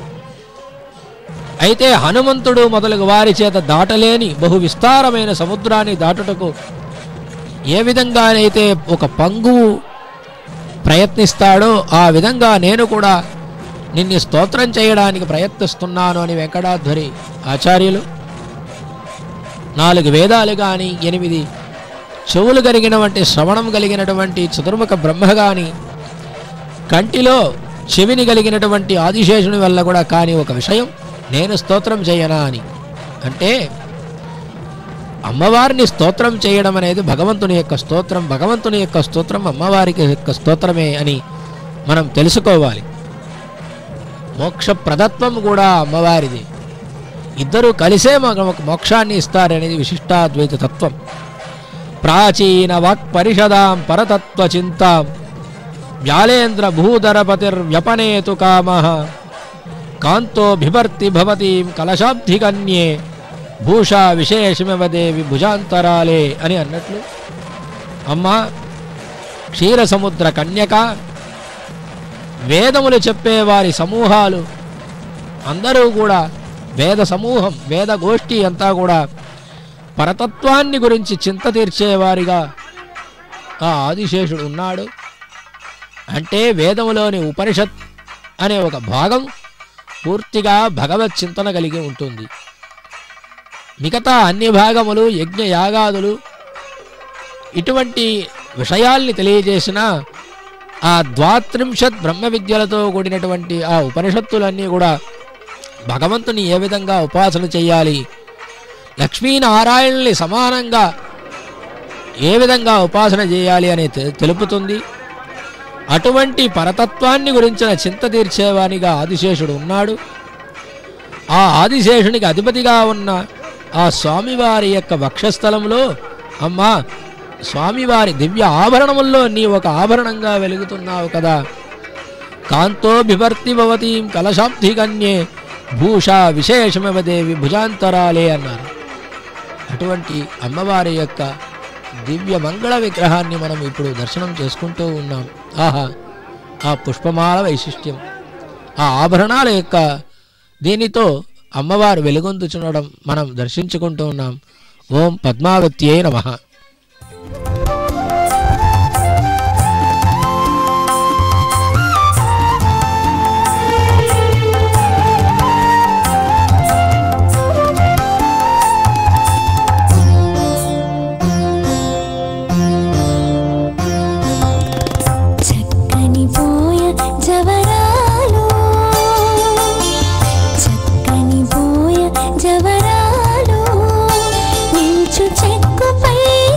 అయితే హనుమంతుడు మొదలగు వారి చేత దాటలేని బహు విస్తారమైన సముద్రాన్ని దాటుటకు ఏ విధంగానైతే ఒక పంగువు ప్రయత్నిస్తాడో ఆ విధంగా నేను కూడా నిన్ను స్తోత్రం చేయడానికి ప్రయత్నిస్తున్నాను అని వెంకటాధ్వరి ఆచార్యులు నాలుగు వేదాలు కానీ ఎనిమిది చెవులు కలిగినటువంటి శ్రవణం కలిగినటువంటి చతుర్ముఖ బ్రహ్మ కానీ కంటిలో చెవిని కలిగినటువంటి ఆదిశేషుని వల్ల కూడా కాని ఒక విషయం నేను స్తోత్రం చేయనా అని అంటే అమ్మవారిని స్తోత్రం చేయడం అనేది భగవంతుని యొక్క స్తోత్రం భగవంతుని యొక్క స్తోత్రం అమ్మవారికి యొక్క స్తోత్రమే అని మనం తెలుసుకోవాలి మోక్ష ప్రదత్వం కూడా అమ్మవారిది ఇద్దరూ కలిసే మాకు మోక్షాన్ని ఇస్తారనేది విశిష్టాద్వైత తత్వం ప్రాచీన వాక్ పరిషదాం పరతత్వ చింతాం వ్యాలేంద్ర భూధరపతిర్వ్యపనేతు కామ కాంతో బిభర్తి భవతీం కలశాబ్ధికన్యే భూషా విశేషమివదేవి భుజాంతరాలే అని అన్నట్లు అమ్మ క్షీరసముద్ర కన్యక వేదములు చెప్పే వారి సమూహాలు అందరూ కూడా వేద సమూహం వేద గోష్ఠి అంతా కూడా పరతత్వాన్ని గురించి చింత తీర్చేవారిగా ఆ ఆదిశేషుడు ఉన్నాడు అంటే వేదములోని ఉపనిషత్ అనే ఒక భాగం పూర్తిగా భగవత్ చింతన కలిగి ఉంటుంది మిగతా అన్ని భాగములు యజ్ఞ యాగాదులు ఇటువంటి విషయాల్ని తెలియజేసిన ఆ ద్వాత్రింశత్ బ్రహ్మ విద్యలతో కూడినటువంటి ఆ ఉపనిషత్తులన్నీ కూడా భగవంతుని ఏ విధంగా ఉపాసన చేయాలి లక్ష్మీనారాయణుల్ని సమానంగా ఏ విధంగా ఉపాసన చేయాలి అని తె- తెలుపుతుంది అటువంటి పరతత్వాన్ని గురించిన చింత తీర్చేవానిగా ఆదిశేషుడు ఉన్నాడు ఆ ఆదిశేషునికి అధిపతిగా ఉన్న ఆ స్వామివారి యొక్క వక్షస్థలంలో అమ్మా స్వామివారి దివ్య ఆభరణముల్లో నీ ఒక ఆభరణంగా వెలుగుతున్నావు కదా కాంతో బిభర్తి భవతీం కలశాబ్ది కన్యే భూషా విశేషమివ దేవి భుజాంతరాలే అన్నారు అటువంటి అమ్మవారి యొక్క దివ్య మంగళ విగ్రహాన్ని మనం ఇప్పుడు దర్శనం చేసుకుంటూ ఉన్నాం ఆహా ఆ పుష్పమాల వైశిష్ట్యం ఆ ఆభరణాల యొక్క దీనితో అమ్మవారు వెలుగొందుచునడం మనం దర్శించుకుంటూ ఉన్నాం ఓం పద్మావత్యే నమః చక్కని పోయ జవరాలు చక్కని పోయ జవరాలు నించు చెక్కుపై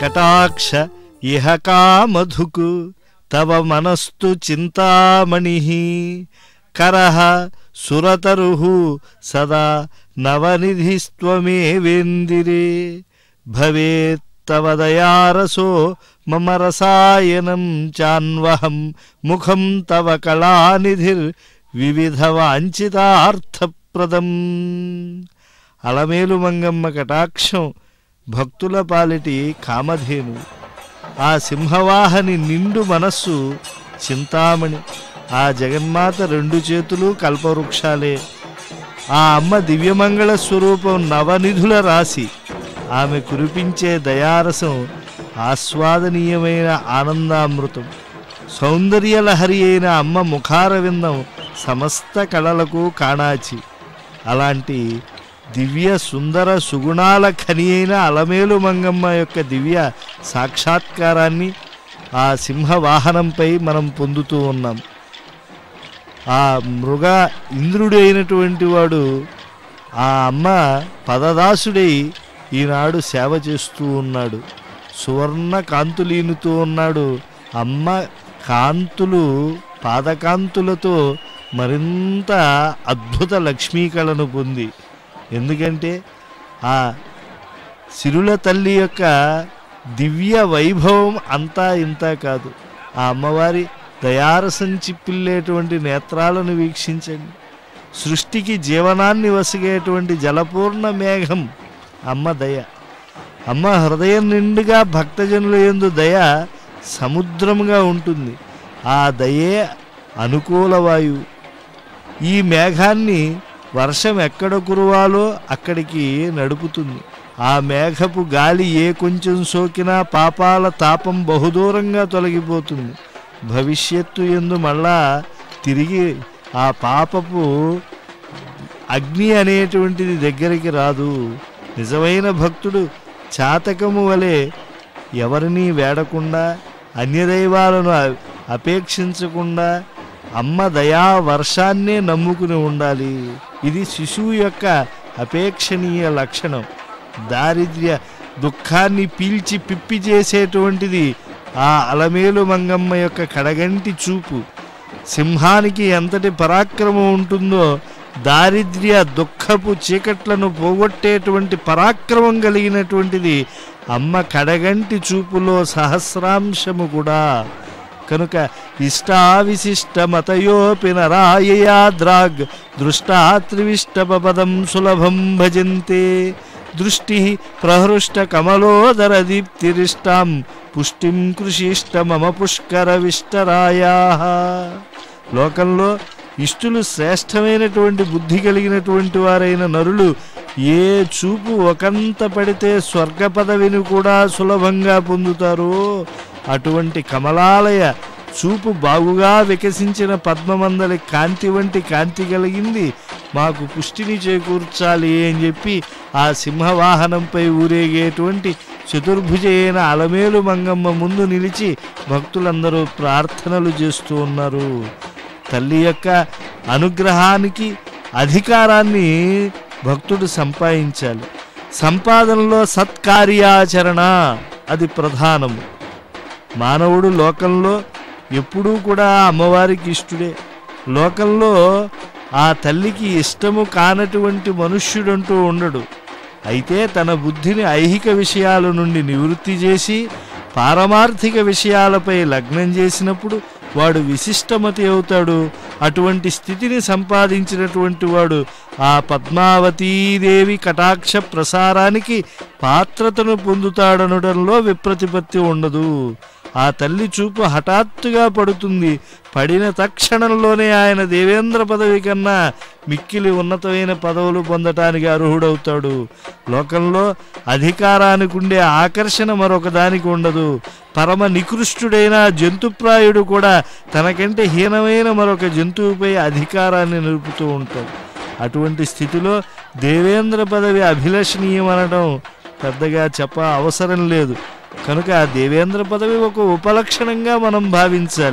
కటాక్ష ఇహ కామధుకు తవ మనస్తు చింతామణి కరః సురతరు సదా నవనిధిస్త్వమేవేందిరే భవేత్తవ దయారసో మమ రసాయనం చాన్వహం ముఖం తవ కళానిధిర్ వివిధ వాంఛితార్థప్రదం అలమేలు మంగమ్మ కటాక్షం భక్తుల పాలిటి కామధేను ఆ సింహవాహని నిండు మనస్సు చింతామణి ఆ జగన్మాత రెండు చేతులు కల్పవృక్షాలే ఆ అమ్మ దివ్యమంగళ స్వరూపం నవనిధుల రాశి ఆమె కురిపించే దయారసం ఆస్వాదనీయమైన ఆనందామృతం సౌందర్యలహరి అయిన అమ్మ ముఖారవిందం సమస్త కళలకు కాణాచి అలాంటి దివ్య సుందర సుగుణాల ఖని అయిన అలమేలు మంగమ్మ యొక్క దివ్య సాక్షాత్కారాన్ని ఆ సింహ వాహనంపై మనం పొందుతూ ఉన్నాం ఆ మృగ ఇంద్రుడు అయినటువంటి వాడు ఆ అమ్మ పదదాసుడై ఈనాడు సేవ చేస్తూ ఉన్నాడు సువర్ణ కాంతులీనుతూ ఉన్నాడు అమ్మ కాంతులు పాదకాంతులతో మరింత అద్భుత లక్ష్మీకళను పొంది ఎందుకంటే ఆ సిరుల తల్లి యొక్క దివ్య వైభవం అంతా ఇంత కాదు ఆ అమ్మవారి దయారసం చిప్పిల్లేటువంటి నేత్రాలను వీక్షించండి సృష్టికి జీవనాన్ని వసిగేటువంటి జలపూర్ణ మేఘం అమ్మ దయ అమ్మ హృదయం నిండుగా భక్తజనుల యందు దయ సముద్రముగా ఉంటుంది ఆ దయే అనుకూల వాయువు ఈ మేఘాన్ని వర్షం ఎక్కడ కురవాలో అక్కడికి నడుపుతుంది ఆ మేఘపు గాలి ఏ కొంచెం సోకినా పాపాల తాపం బహుదూరంగా తొలగిపోతుంది భవిష్యత్తు ఎందు మళ్ళా తిరిగి ఆ పాపపు అగ్ని అనేటువంటిది దగ్గరికి రాదు నిజమైన భక్తుడు చాతకము వలె ఎవరినీ వేడకుండా అన్యదైవాలను అ- అపేక్షించకుండా అమ్మ దయా వర్షాన్నే నమ్ముకుని ఉండాలి ఇది శిశువు యొక్క అపేక్షణీయ లక్షణం దారిద్ర్య దుఃఖాన్ని పీల్చి పిప్పి చేసేటువంటిది ఆ అలమేలు మంగమ్మ యొక్క కడగంటి చూపు సింహానికి ఎంతటి పరాక్రమం ఉంటుందో దారిద్ర్య దుఃఖపు చీకట్లను పోగొట్టేటువంటి పరాక్రమం కలిగినటువంటిది అమ్మ కడగంటి చూపులో సహస్రాంశము కూడా కనుక ఇష్టావిశిష్ట మతయోపి నరాయయాద్రాగ్ దృష్టా త్రివిష్టపదం సులభం భజంతే దృష్టి ప్రహృష్ట కమలోదర దీప్తిరిష్టాం పుష్టిం కృషిష్ట మమ పుష్కర విష్టరాయా లోకంలో ఇష్టులు శ్రేష్టమైనటువంటి బుద్ధి కలిగినటువంటి వారైన నరులు ఏ చూపు ఒకంత పడితే స్వర్గ పదవిని కూడా సులభంగా పొందుతారో అటువంటి కమలాలయ చూపు బాగుగా వికసించిన పద్మమందలి కాంతి వంటి కాంతి కలిగింది మాకు పుష్టిని చేకూర్చాలి అని చెప్పి ఆ సింహవాహనంపై ఊరేగేటువంటి చతుర్భుజ అయిన అలమేలు మంగమ్మ ముందు నిలిచి భక్తులందరూ ప్రార్థనలు చేస్తూ ఉన్నారు తల్లి యొక్క అనుగ్రహానికి అధికారాన్ని భక్తుడు సంపాదించాలి సంపాదనలో సత్కార్యాచరణ అది ప్రధానము మానవుడు లోకంలో ఎప్పుడూ కూడా అమ్మవారికి ఇష్టుడే లోకంలో ఆ తల్లికి ఇష్టము కానటువంటి మనుష్యుడంటూ ఉండడు అయితే తన బుద్ధిని ఐహిక విషయాల నుండి నివృత్తి చేసి పారమార్థిక విషయాలపై లగ్నం చేసినప్పుడు వాడు విశిష్టమతి అవుతాడు అటువంటి స్థితిని సంపాదించినటువంటి వాడు ఆ పద్మావతీదేవి కటాక్ష ప్రసారానికి పాత్రతను పొందుతాడనడంలో విప్రతిపత్తి ఉండదు ఆ తల్లి చూపు హఠాత్తుగా పడుతుంది పడిన తక్షణంలోనే ఆయన దేవేంద్ర పదవి కన్నా మిక్కిలి ఉన్నతమైన పదవులు పొందటానికి అర్హుడవుతాడు లోకంలో అధికారానికి ఉండే ఆకర్షణ మరొక దానికి ఉండదు పరమ నికృష్టుడైన జంతుప్రాయుడు కూడా తనకంటే హీనమైన మరొక జంతువుపై అధికారాన్ని నిలుపుతూ ఉంటాడు అటువంటి స్థితిలో దేవేంద్ర పదవి అభిలషణీయం అనడం పెద్దగా చెప్ప అవసరం లేదు కనుక ఆ దేవేంద్ర పదవి ఒక ఉపలక్షణంగా మనం భావించాలి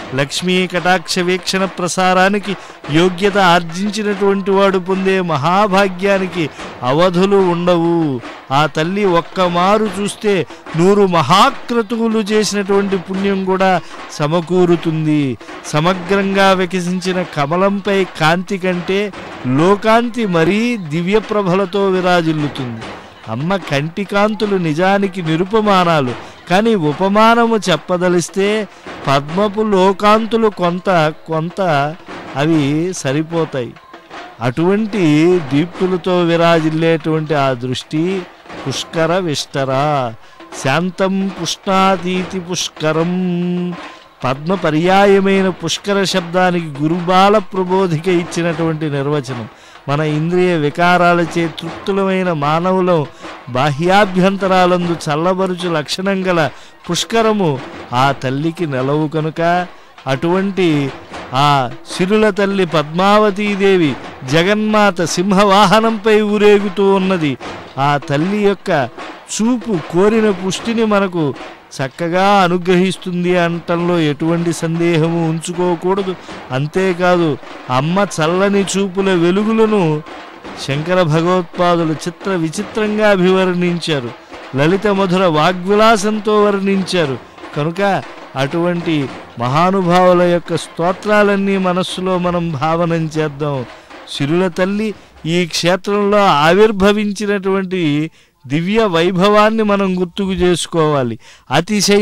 లక్ష్మీ కటాక్ష వీక్షణ ప్రసారానికి యోగ్యత ఆర్జించినటువంటి వాడు పొందే మహాభాగ్యానికి అవధులు ఉండవు ఆ తల్లి ఒక్క మారు చూస్తే నూరు మహాక్రతువులు చేసినటువంటి పుణ్యం కూడా సమకూరుతుంది సమగ్రంగా వికసించిన కమలంపై కాంతి కంటే లోకాంతి మరీ దివ్యప్రభలతో విరాజిల్లుతుంది అమ్మ కంటి కాంతులు నిజానికి నిరుపమానాలు కానీ ఉపమానము చెప్పదలిస్తే పద్మపు లోకాంతులు కొంత కొంత అవి సరిపోతాయి అటువంటి దీప్తులతో విరాజిల్లేటువంటి ఆ దృష్టి పుష్కర విష్టర శాంతం పుష్ణాతీతి పుష్కరం పద్మ పర్యాయమైన పుష్కర శబ్దానికి గురుబాల ప్రబోధిక ఇచ్చినటువంటి నిర్వచనం మన ఇంద్రియ వికారాలచే తృప్తులమైన మానవులం బాహ్యాభ్యంతరాలందు చల్లబరుచు లక్షణం గల పుష్కరము ఆ తల్లికి నెలవు కనుక అటువంటి ఆ సిరుల తల్లి పద్మావతీదేవి జగన్మాత సింహవాహనంపై ఊరేగుతూ ఉన్నది ఆ తల్లి యొక్క చూపు కోరిన పుష్టిని మనకు చక్కగా అనుగ్రహిస్తుంది అనటంలో ఎటువంటి సందేహము ఉంచుకోకూడదు అంతేకాదు అమ్మ చల్లని చూపుల వెలుగులను శంకర భగవత్పాదులు చిత్ర విచిత్రంగా అభివర్ణించారు లలిత మధుర వాగ్విలాసంతో వర్ణించారు కనుక అటువంటి మహానుభావుల యొక్క స్తోత్రాలన్నీ మనస్సులో మనం భావనం చేద్దాం సిరుల తల్లి ఈ క్షేత్రంలో ఆవిర్భవించినటువంటి దివ్య వైభవాన్ని మనం గుర్తుకు చేసుకోవాలి అతిశయ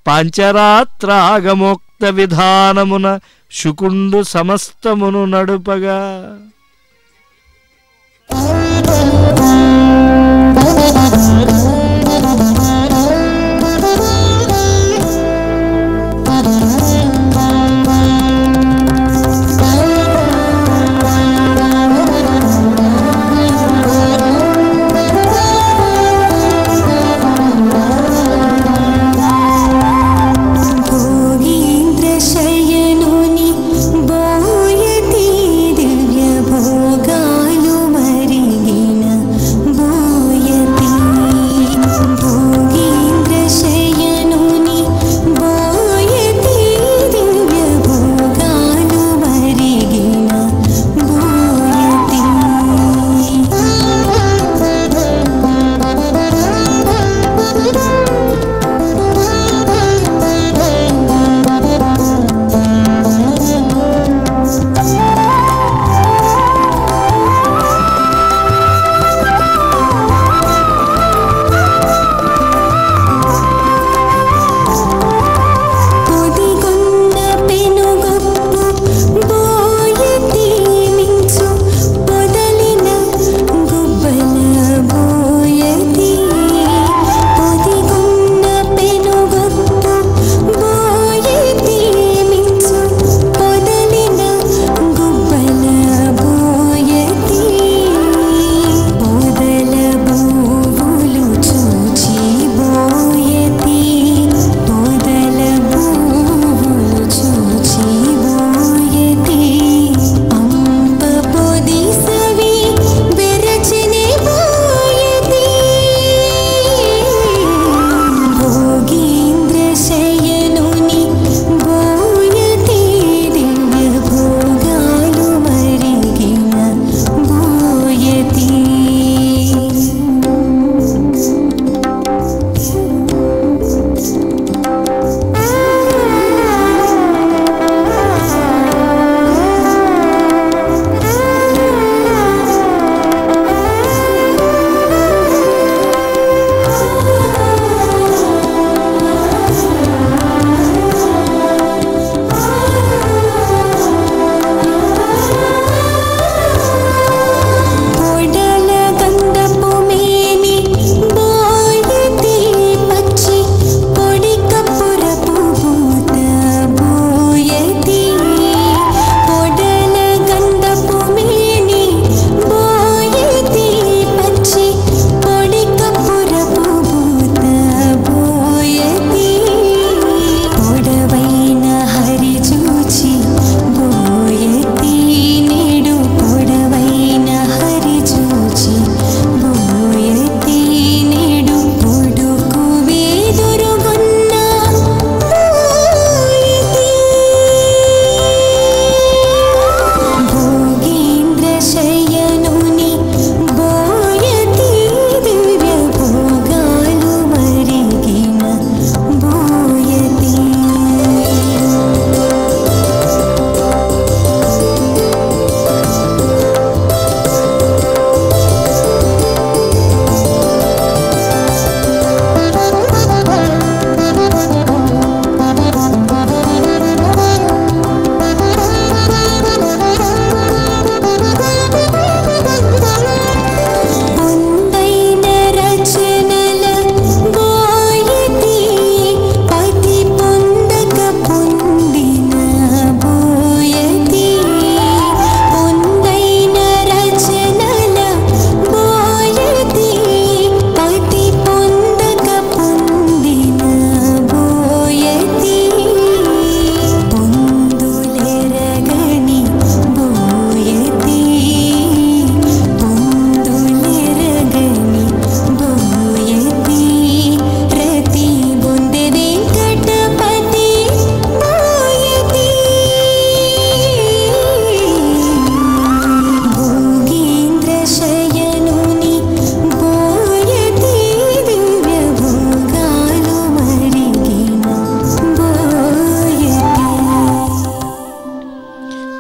పాంచరాత్రాగమోక్త విధానమున శుకుండు సమస్తమును నడుపగా భోగీంద్రశయనుని బోయతి దివ్య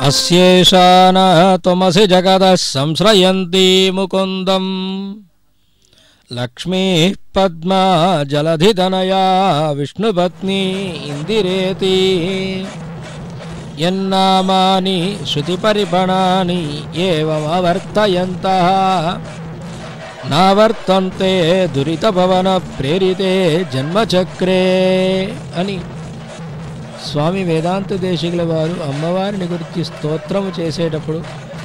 అస్యేషాన త్వమసి జగద సంశ్రయంతి ముకుందం లక్ష్మీ పద్మా జలధితనయా విష్ణుపత్ని ఇందిరేతి యన్నామాని శృతిపరిపణాని ఏవమవర్తయంతః నావర్తంతే దురితభవన ప్రేరితే జన్మచక్రే అని స్వామి వేదాంత దేశికుల వారు అమ్మవారిని గురించి స్తోత్రము చేసేటప్పుడు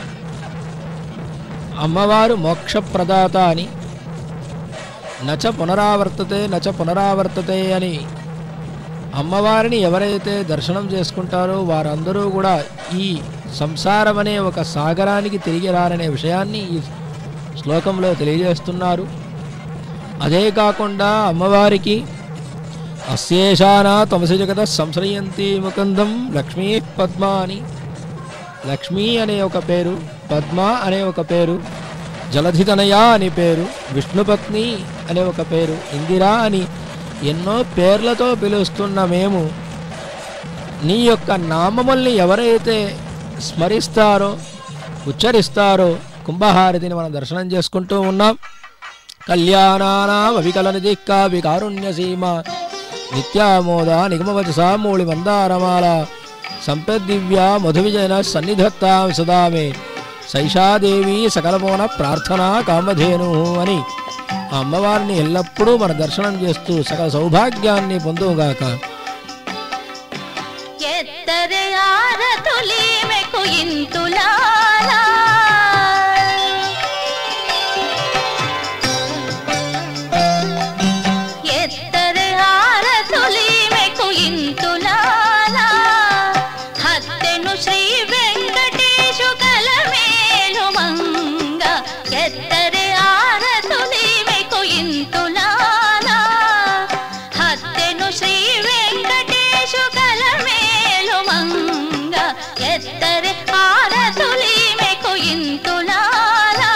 అమ్మవారు మోక్షప్రదాత అని నచ పునరావర్తతే నచ పునరావర్తతే అని అమ్మవారిని ఎవరైతే దర్శనం చేసుకుంటారో వారందరూ కూడా ఈ సంసారం అనే ఒక సాగరానికి తిరిగి రారనే విషయాన్ని ఈ శ్లోకంలో తెలియజేస్తున్నారు అదే కాకుండా అమ్మవారికి అశేషాన తమసి జగత సంశ్రయంతి ముకుందం లక్ష్మీ పద్మ అని లక్ష్మీ అనే ఒక పేరు పద్మ అనే ఒక పేరు జలధితనయ అనే పేరు విష్ణుపత్ని అనే ఒక పేరు ఇందిరా అని ఎన్నో పేర్లతో పిలుస్తున్న మేము నీ యొక్క నామముల్ని ఎవరైతే స్మరిస్తారో ఉచ్చరిస్తారో కుంభహారతిని మనం దర్శనం చేసుకుంటూ ఉన్నాం కళ్యాణానాం అవికలనిధి కావి కారుణ్య సీమ నిత్యామోద నిగమవచసా మూళి మందారమాల సంపద్దివ్య మధువిజయన సన్నిధత్తాం సదా మే శైషాదేవి సకలమోన ప్రార్థనా కామధేను అని ఆ అమ్మవారిని ఎల్లప్పుడూ మన దర్శనం చేస్తూ సకల సౌభాగ్యాన్ని పొందుగాక ఎత్తరే ఆరతులీమెకు ఇంతులాలా ఎత్తరే ఆరతులీమెకు ఇంతులాలా హత్తెను శ్రీ వెంకటేశు కలమేలు మంగ ఎత్తరే ఆరతులీమెకు ఇంతులాలా హత్తెను శ్రీ వెంకటేశు కలమేలు మంగ ఎత్తరే ఆరతులీమెకు ఇంతులాలా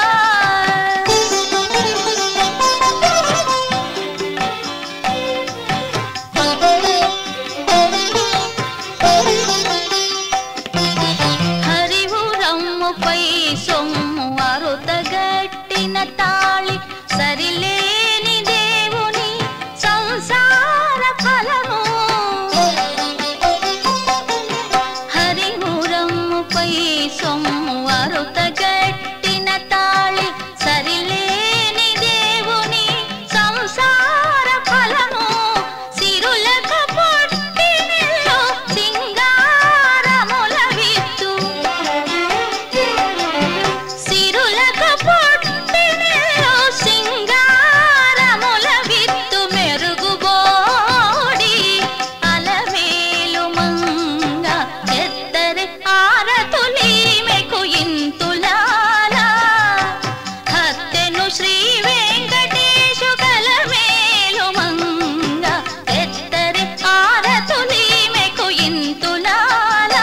హరివురమ్ముపై సొమ్ము అరుతగట్టిన తాళి సరిలేని దేవుని సంసార ఫలము హరిమురమ్ముపై సొమ్ము అరుతగట్టిన తాళి సరిలేని దేవుని సంసార ఫలము సిరులక పొట్టినిల్లు సింగారముల విత్తు సిరులక పొట్టినిల్లు సింగారముల విత్తు మెరుగుబోడి అలమేలు మంగ ఎత్తరి ఆరతులీమెకు ఇంతులాలా హత్తెను శ్రీ వెంకటేశు కలమేలు మంగ ఎత్తరి ఆరతులీమెకు ఇంతులాలా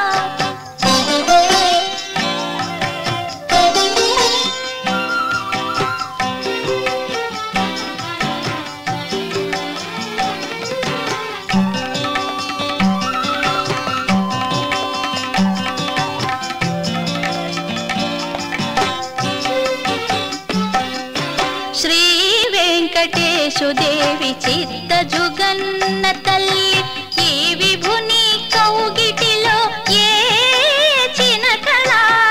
శ్రీ వెంకటేశు దేవి చిత్త జుగన్న తల్లి ఈ విభుని కౌగిటిలో ఏ చినకళ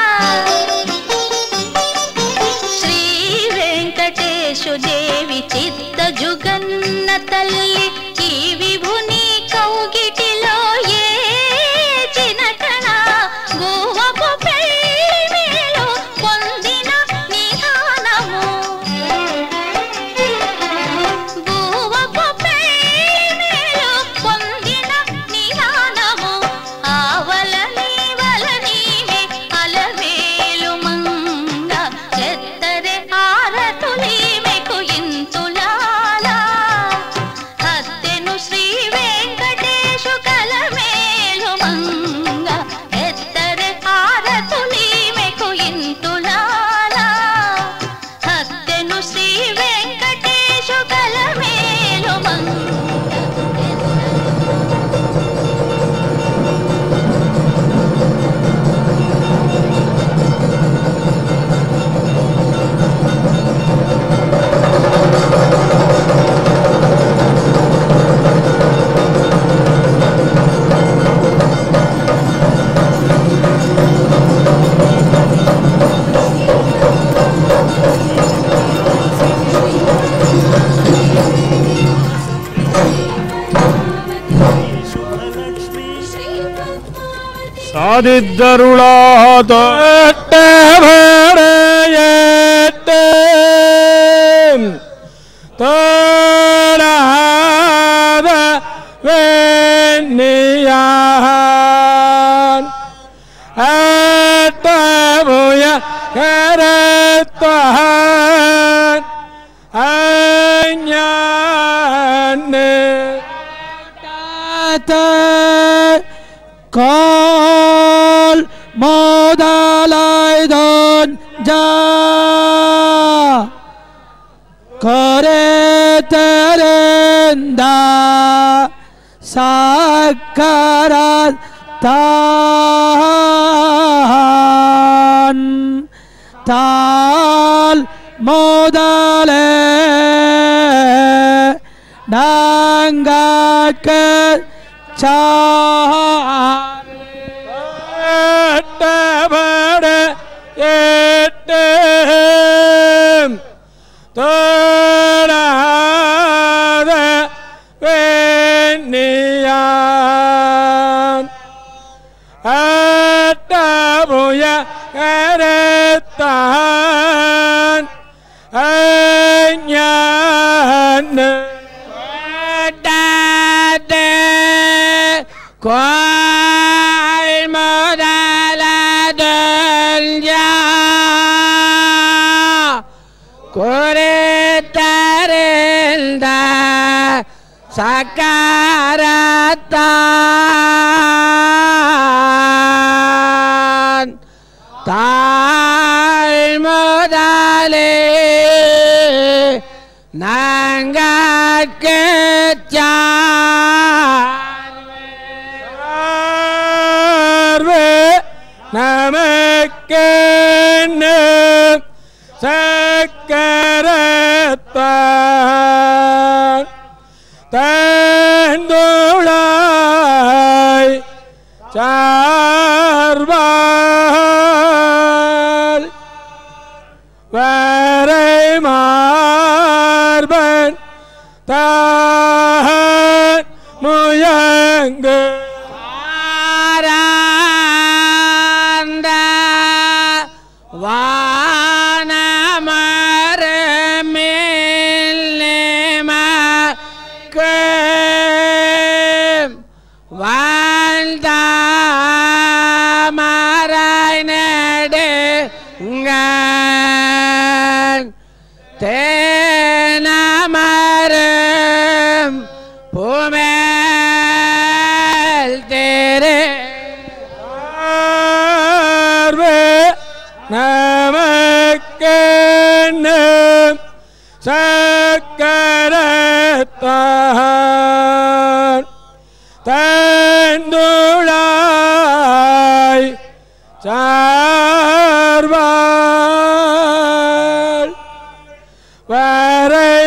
శ్రీ వెంకటేశు దేవి చిత్త జుగన్న తల్లి ఈ విభుని కౌగిటిలో ఏ చినకళ గువ్వపు పెళ్లి మేలు పొందిన నిధానము గువ్వపు పెళ్లి మేలు పొందిన నిధానము ఆవల నీవల నీవే అలవేలు మంగ ఎత్తరే ఆరతులీమెకు ఇంతులాలా హత్తెను శ్రీ వెంకటేశు కలమేలు మంగ ఎత్తరే ఆరతులీమెకు ఇంతులాలా హత్తెను శ్రీ వెంకటేశు కలమేలు మంగ சாதித்தருளாத தோடாத வேணியான் அட்டமுய கரத்தான் அஞ்ஞானே கால் மோதலாய்தான் ஜா கரே தரந்தா சாக்கராத் தான் தால் மோதலே நாங்காக்க ஏட்டபட ஏட்டம் தோடாத வேணியான் அட்டமுய கரத்தான் அஞ்ஞான Qual modaladon ya Kuretarenda sakaratan Tal modale Nanggat kecah பார்வே நமக்கென்ன சக்கரத்தான் தந்துளாய் சார்பால் வரை மார்பன் தான் முயங்கு ஆராந்த வானமரமேல்மக்கு வாழ்ந்த மரநடுங்க தேனமரம் பூமேல் தேரே பார்வே நமக்கென்ன சக்கரத்தான் தந்துளாய் சார்பால் வரை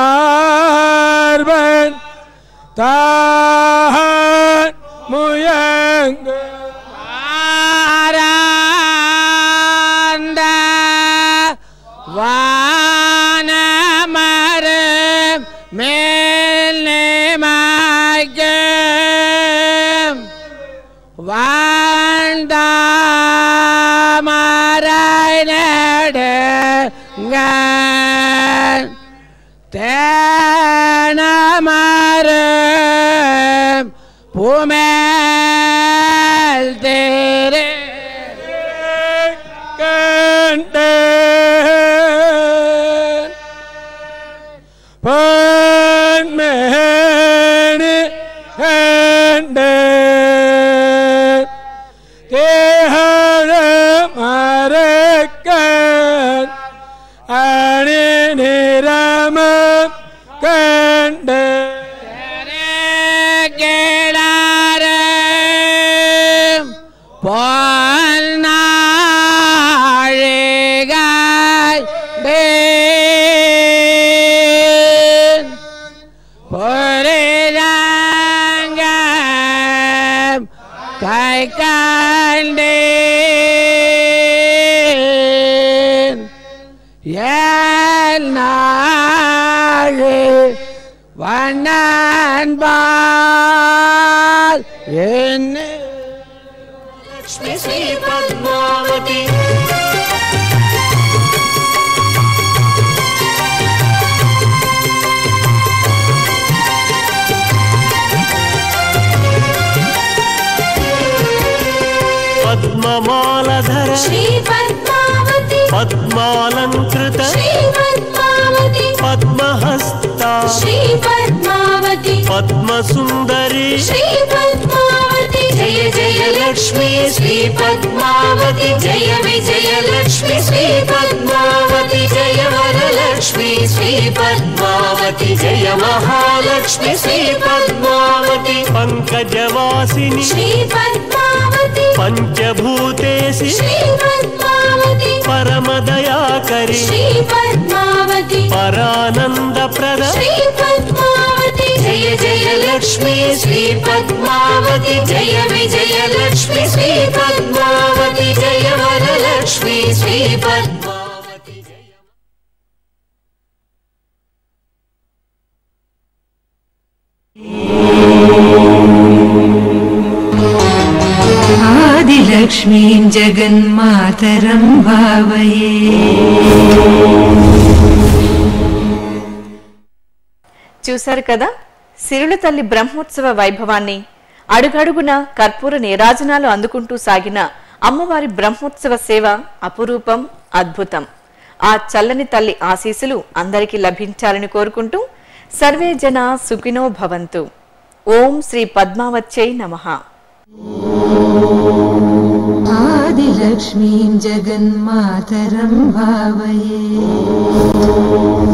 மார்பன் தான் முயங்கு ஆராந்த வானமரம் மேல்மயம் வாழ்ந்த மரநடுங்க தேனமரம் பூமேல் தேரே கண்டேன் பொன்மேனி கண்டேன் தேகழ மறக்கன் அணி நிறமம் கண்டேன் பொன்னாழிகாய் பொருளாங்கம் கை கண்டேன் ஏன் நாழு வண்ணன்பால் என்ன వరలక్ష్మి శ్రీ పద్మావతి పద్మమాలధర శ్రీ పద్మావతి పద్మాలంకృత శ్రీ పద్మావతి పద్మహస్త శ్రీ పద్మావతి పద్మసుందరి శ్రీ పద్మావతి జయ జయ లక్ష్మి శ్రీ పద్మావతి జయ విజయ లక్ష్మి శ్రీ పద్మావతి జయ వరలక్ష్మి శ్రీ పద్మావతి జయ మహాలక్ష్మి శ్రీ పద్మావతి పంకజవాసిని శ్రీ పద్మావతి పంచభూతేసి శ్రీ పద్మావతి పరమదయాకరి శ్రీ పద్మావతి పరానందప్రద శ్రీ పద్మావతి జయ జయ లక్ష్మి శ్రీ పద్మావతి జయ విజయ లక్ష్మి శ్రీ పద్మావతి జయ వరలక్ష్మి శ్రీ పద్మావతి జయ आदिलक्ष्मीं जगन्मातरं भावये చూశారు కదా సిరుల తల్లి బ్రహ్మోత్సవ వైభవాన్ని అడుగడుగున కర్పూర నీరాజనాలు అందుకుంటూ సాగిన అమ్మవారి బ్రహ్మోత్సవ సేవ అపురూపం అద్భుతం ఆ చల్లని తల్లి ఆశీస్సులు అందరికీ లభించాలని కోరుకుంటూ సర్వే జన సుఖినో భవంతు ఓం శ్రీ పద్మావచ్చై నమః आदिलक्ष्मीं जगन्मातरं भावये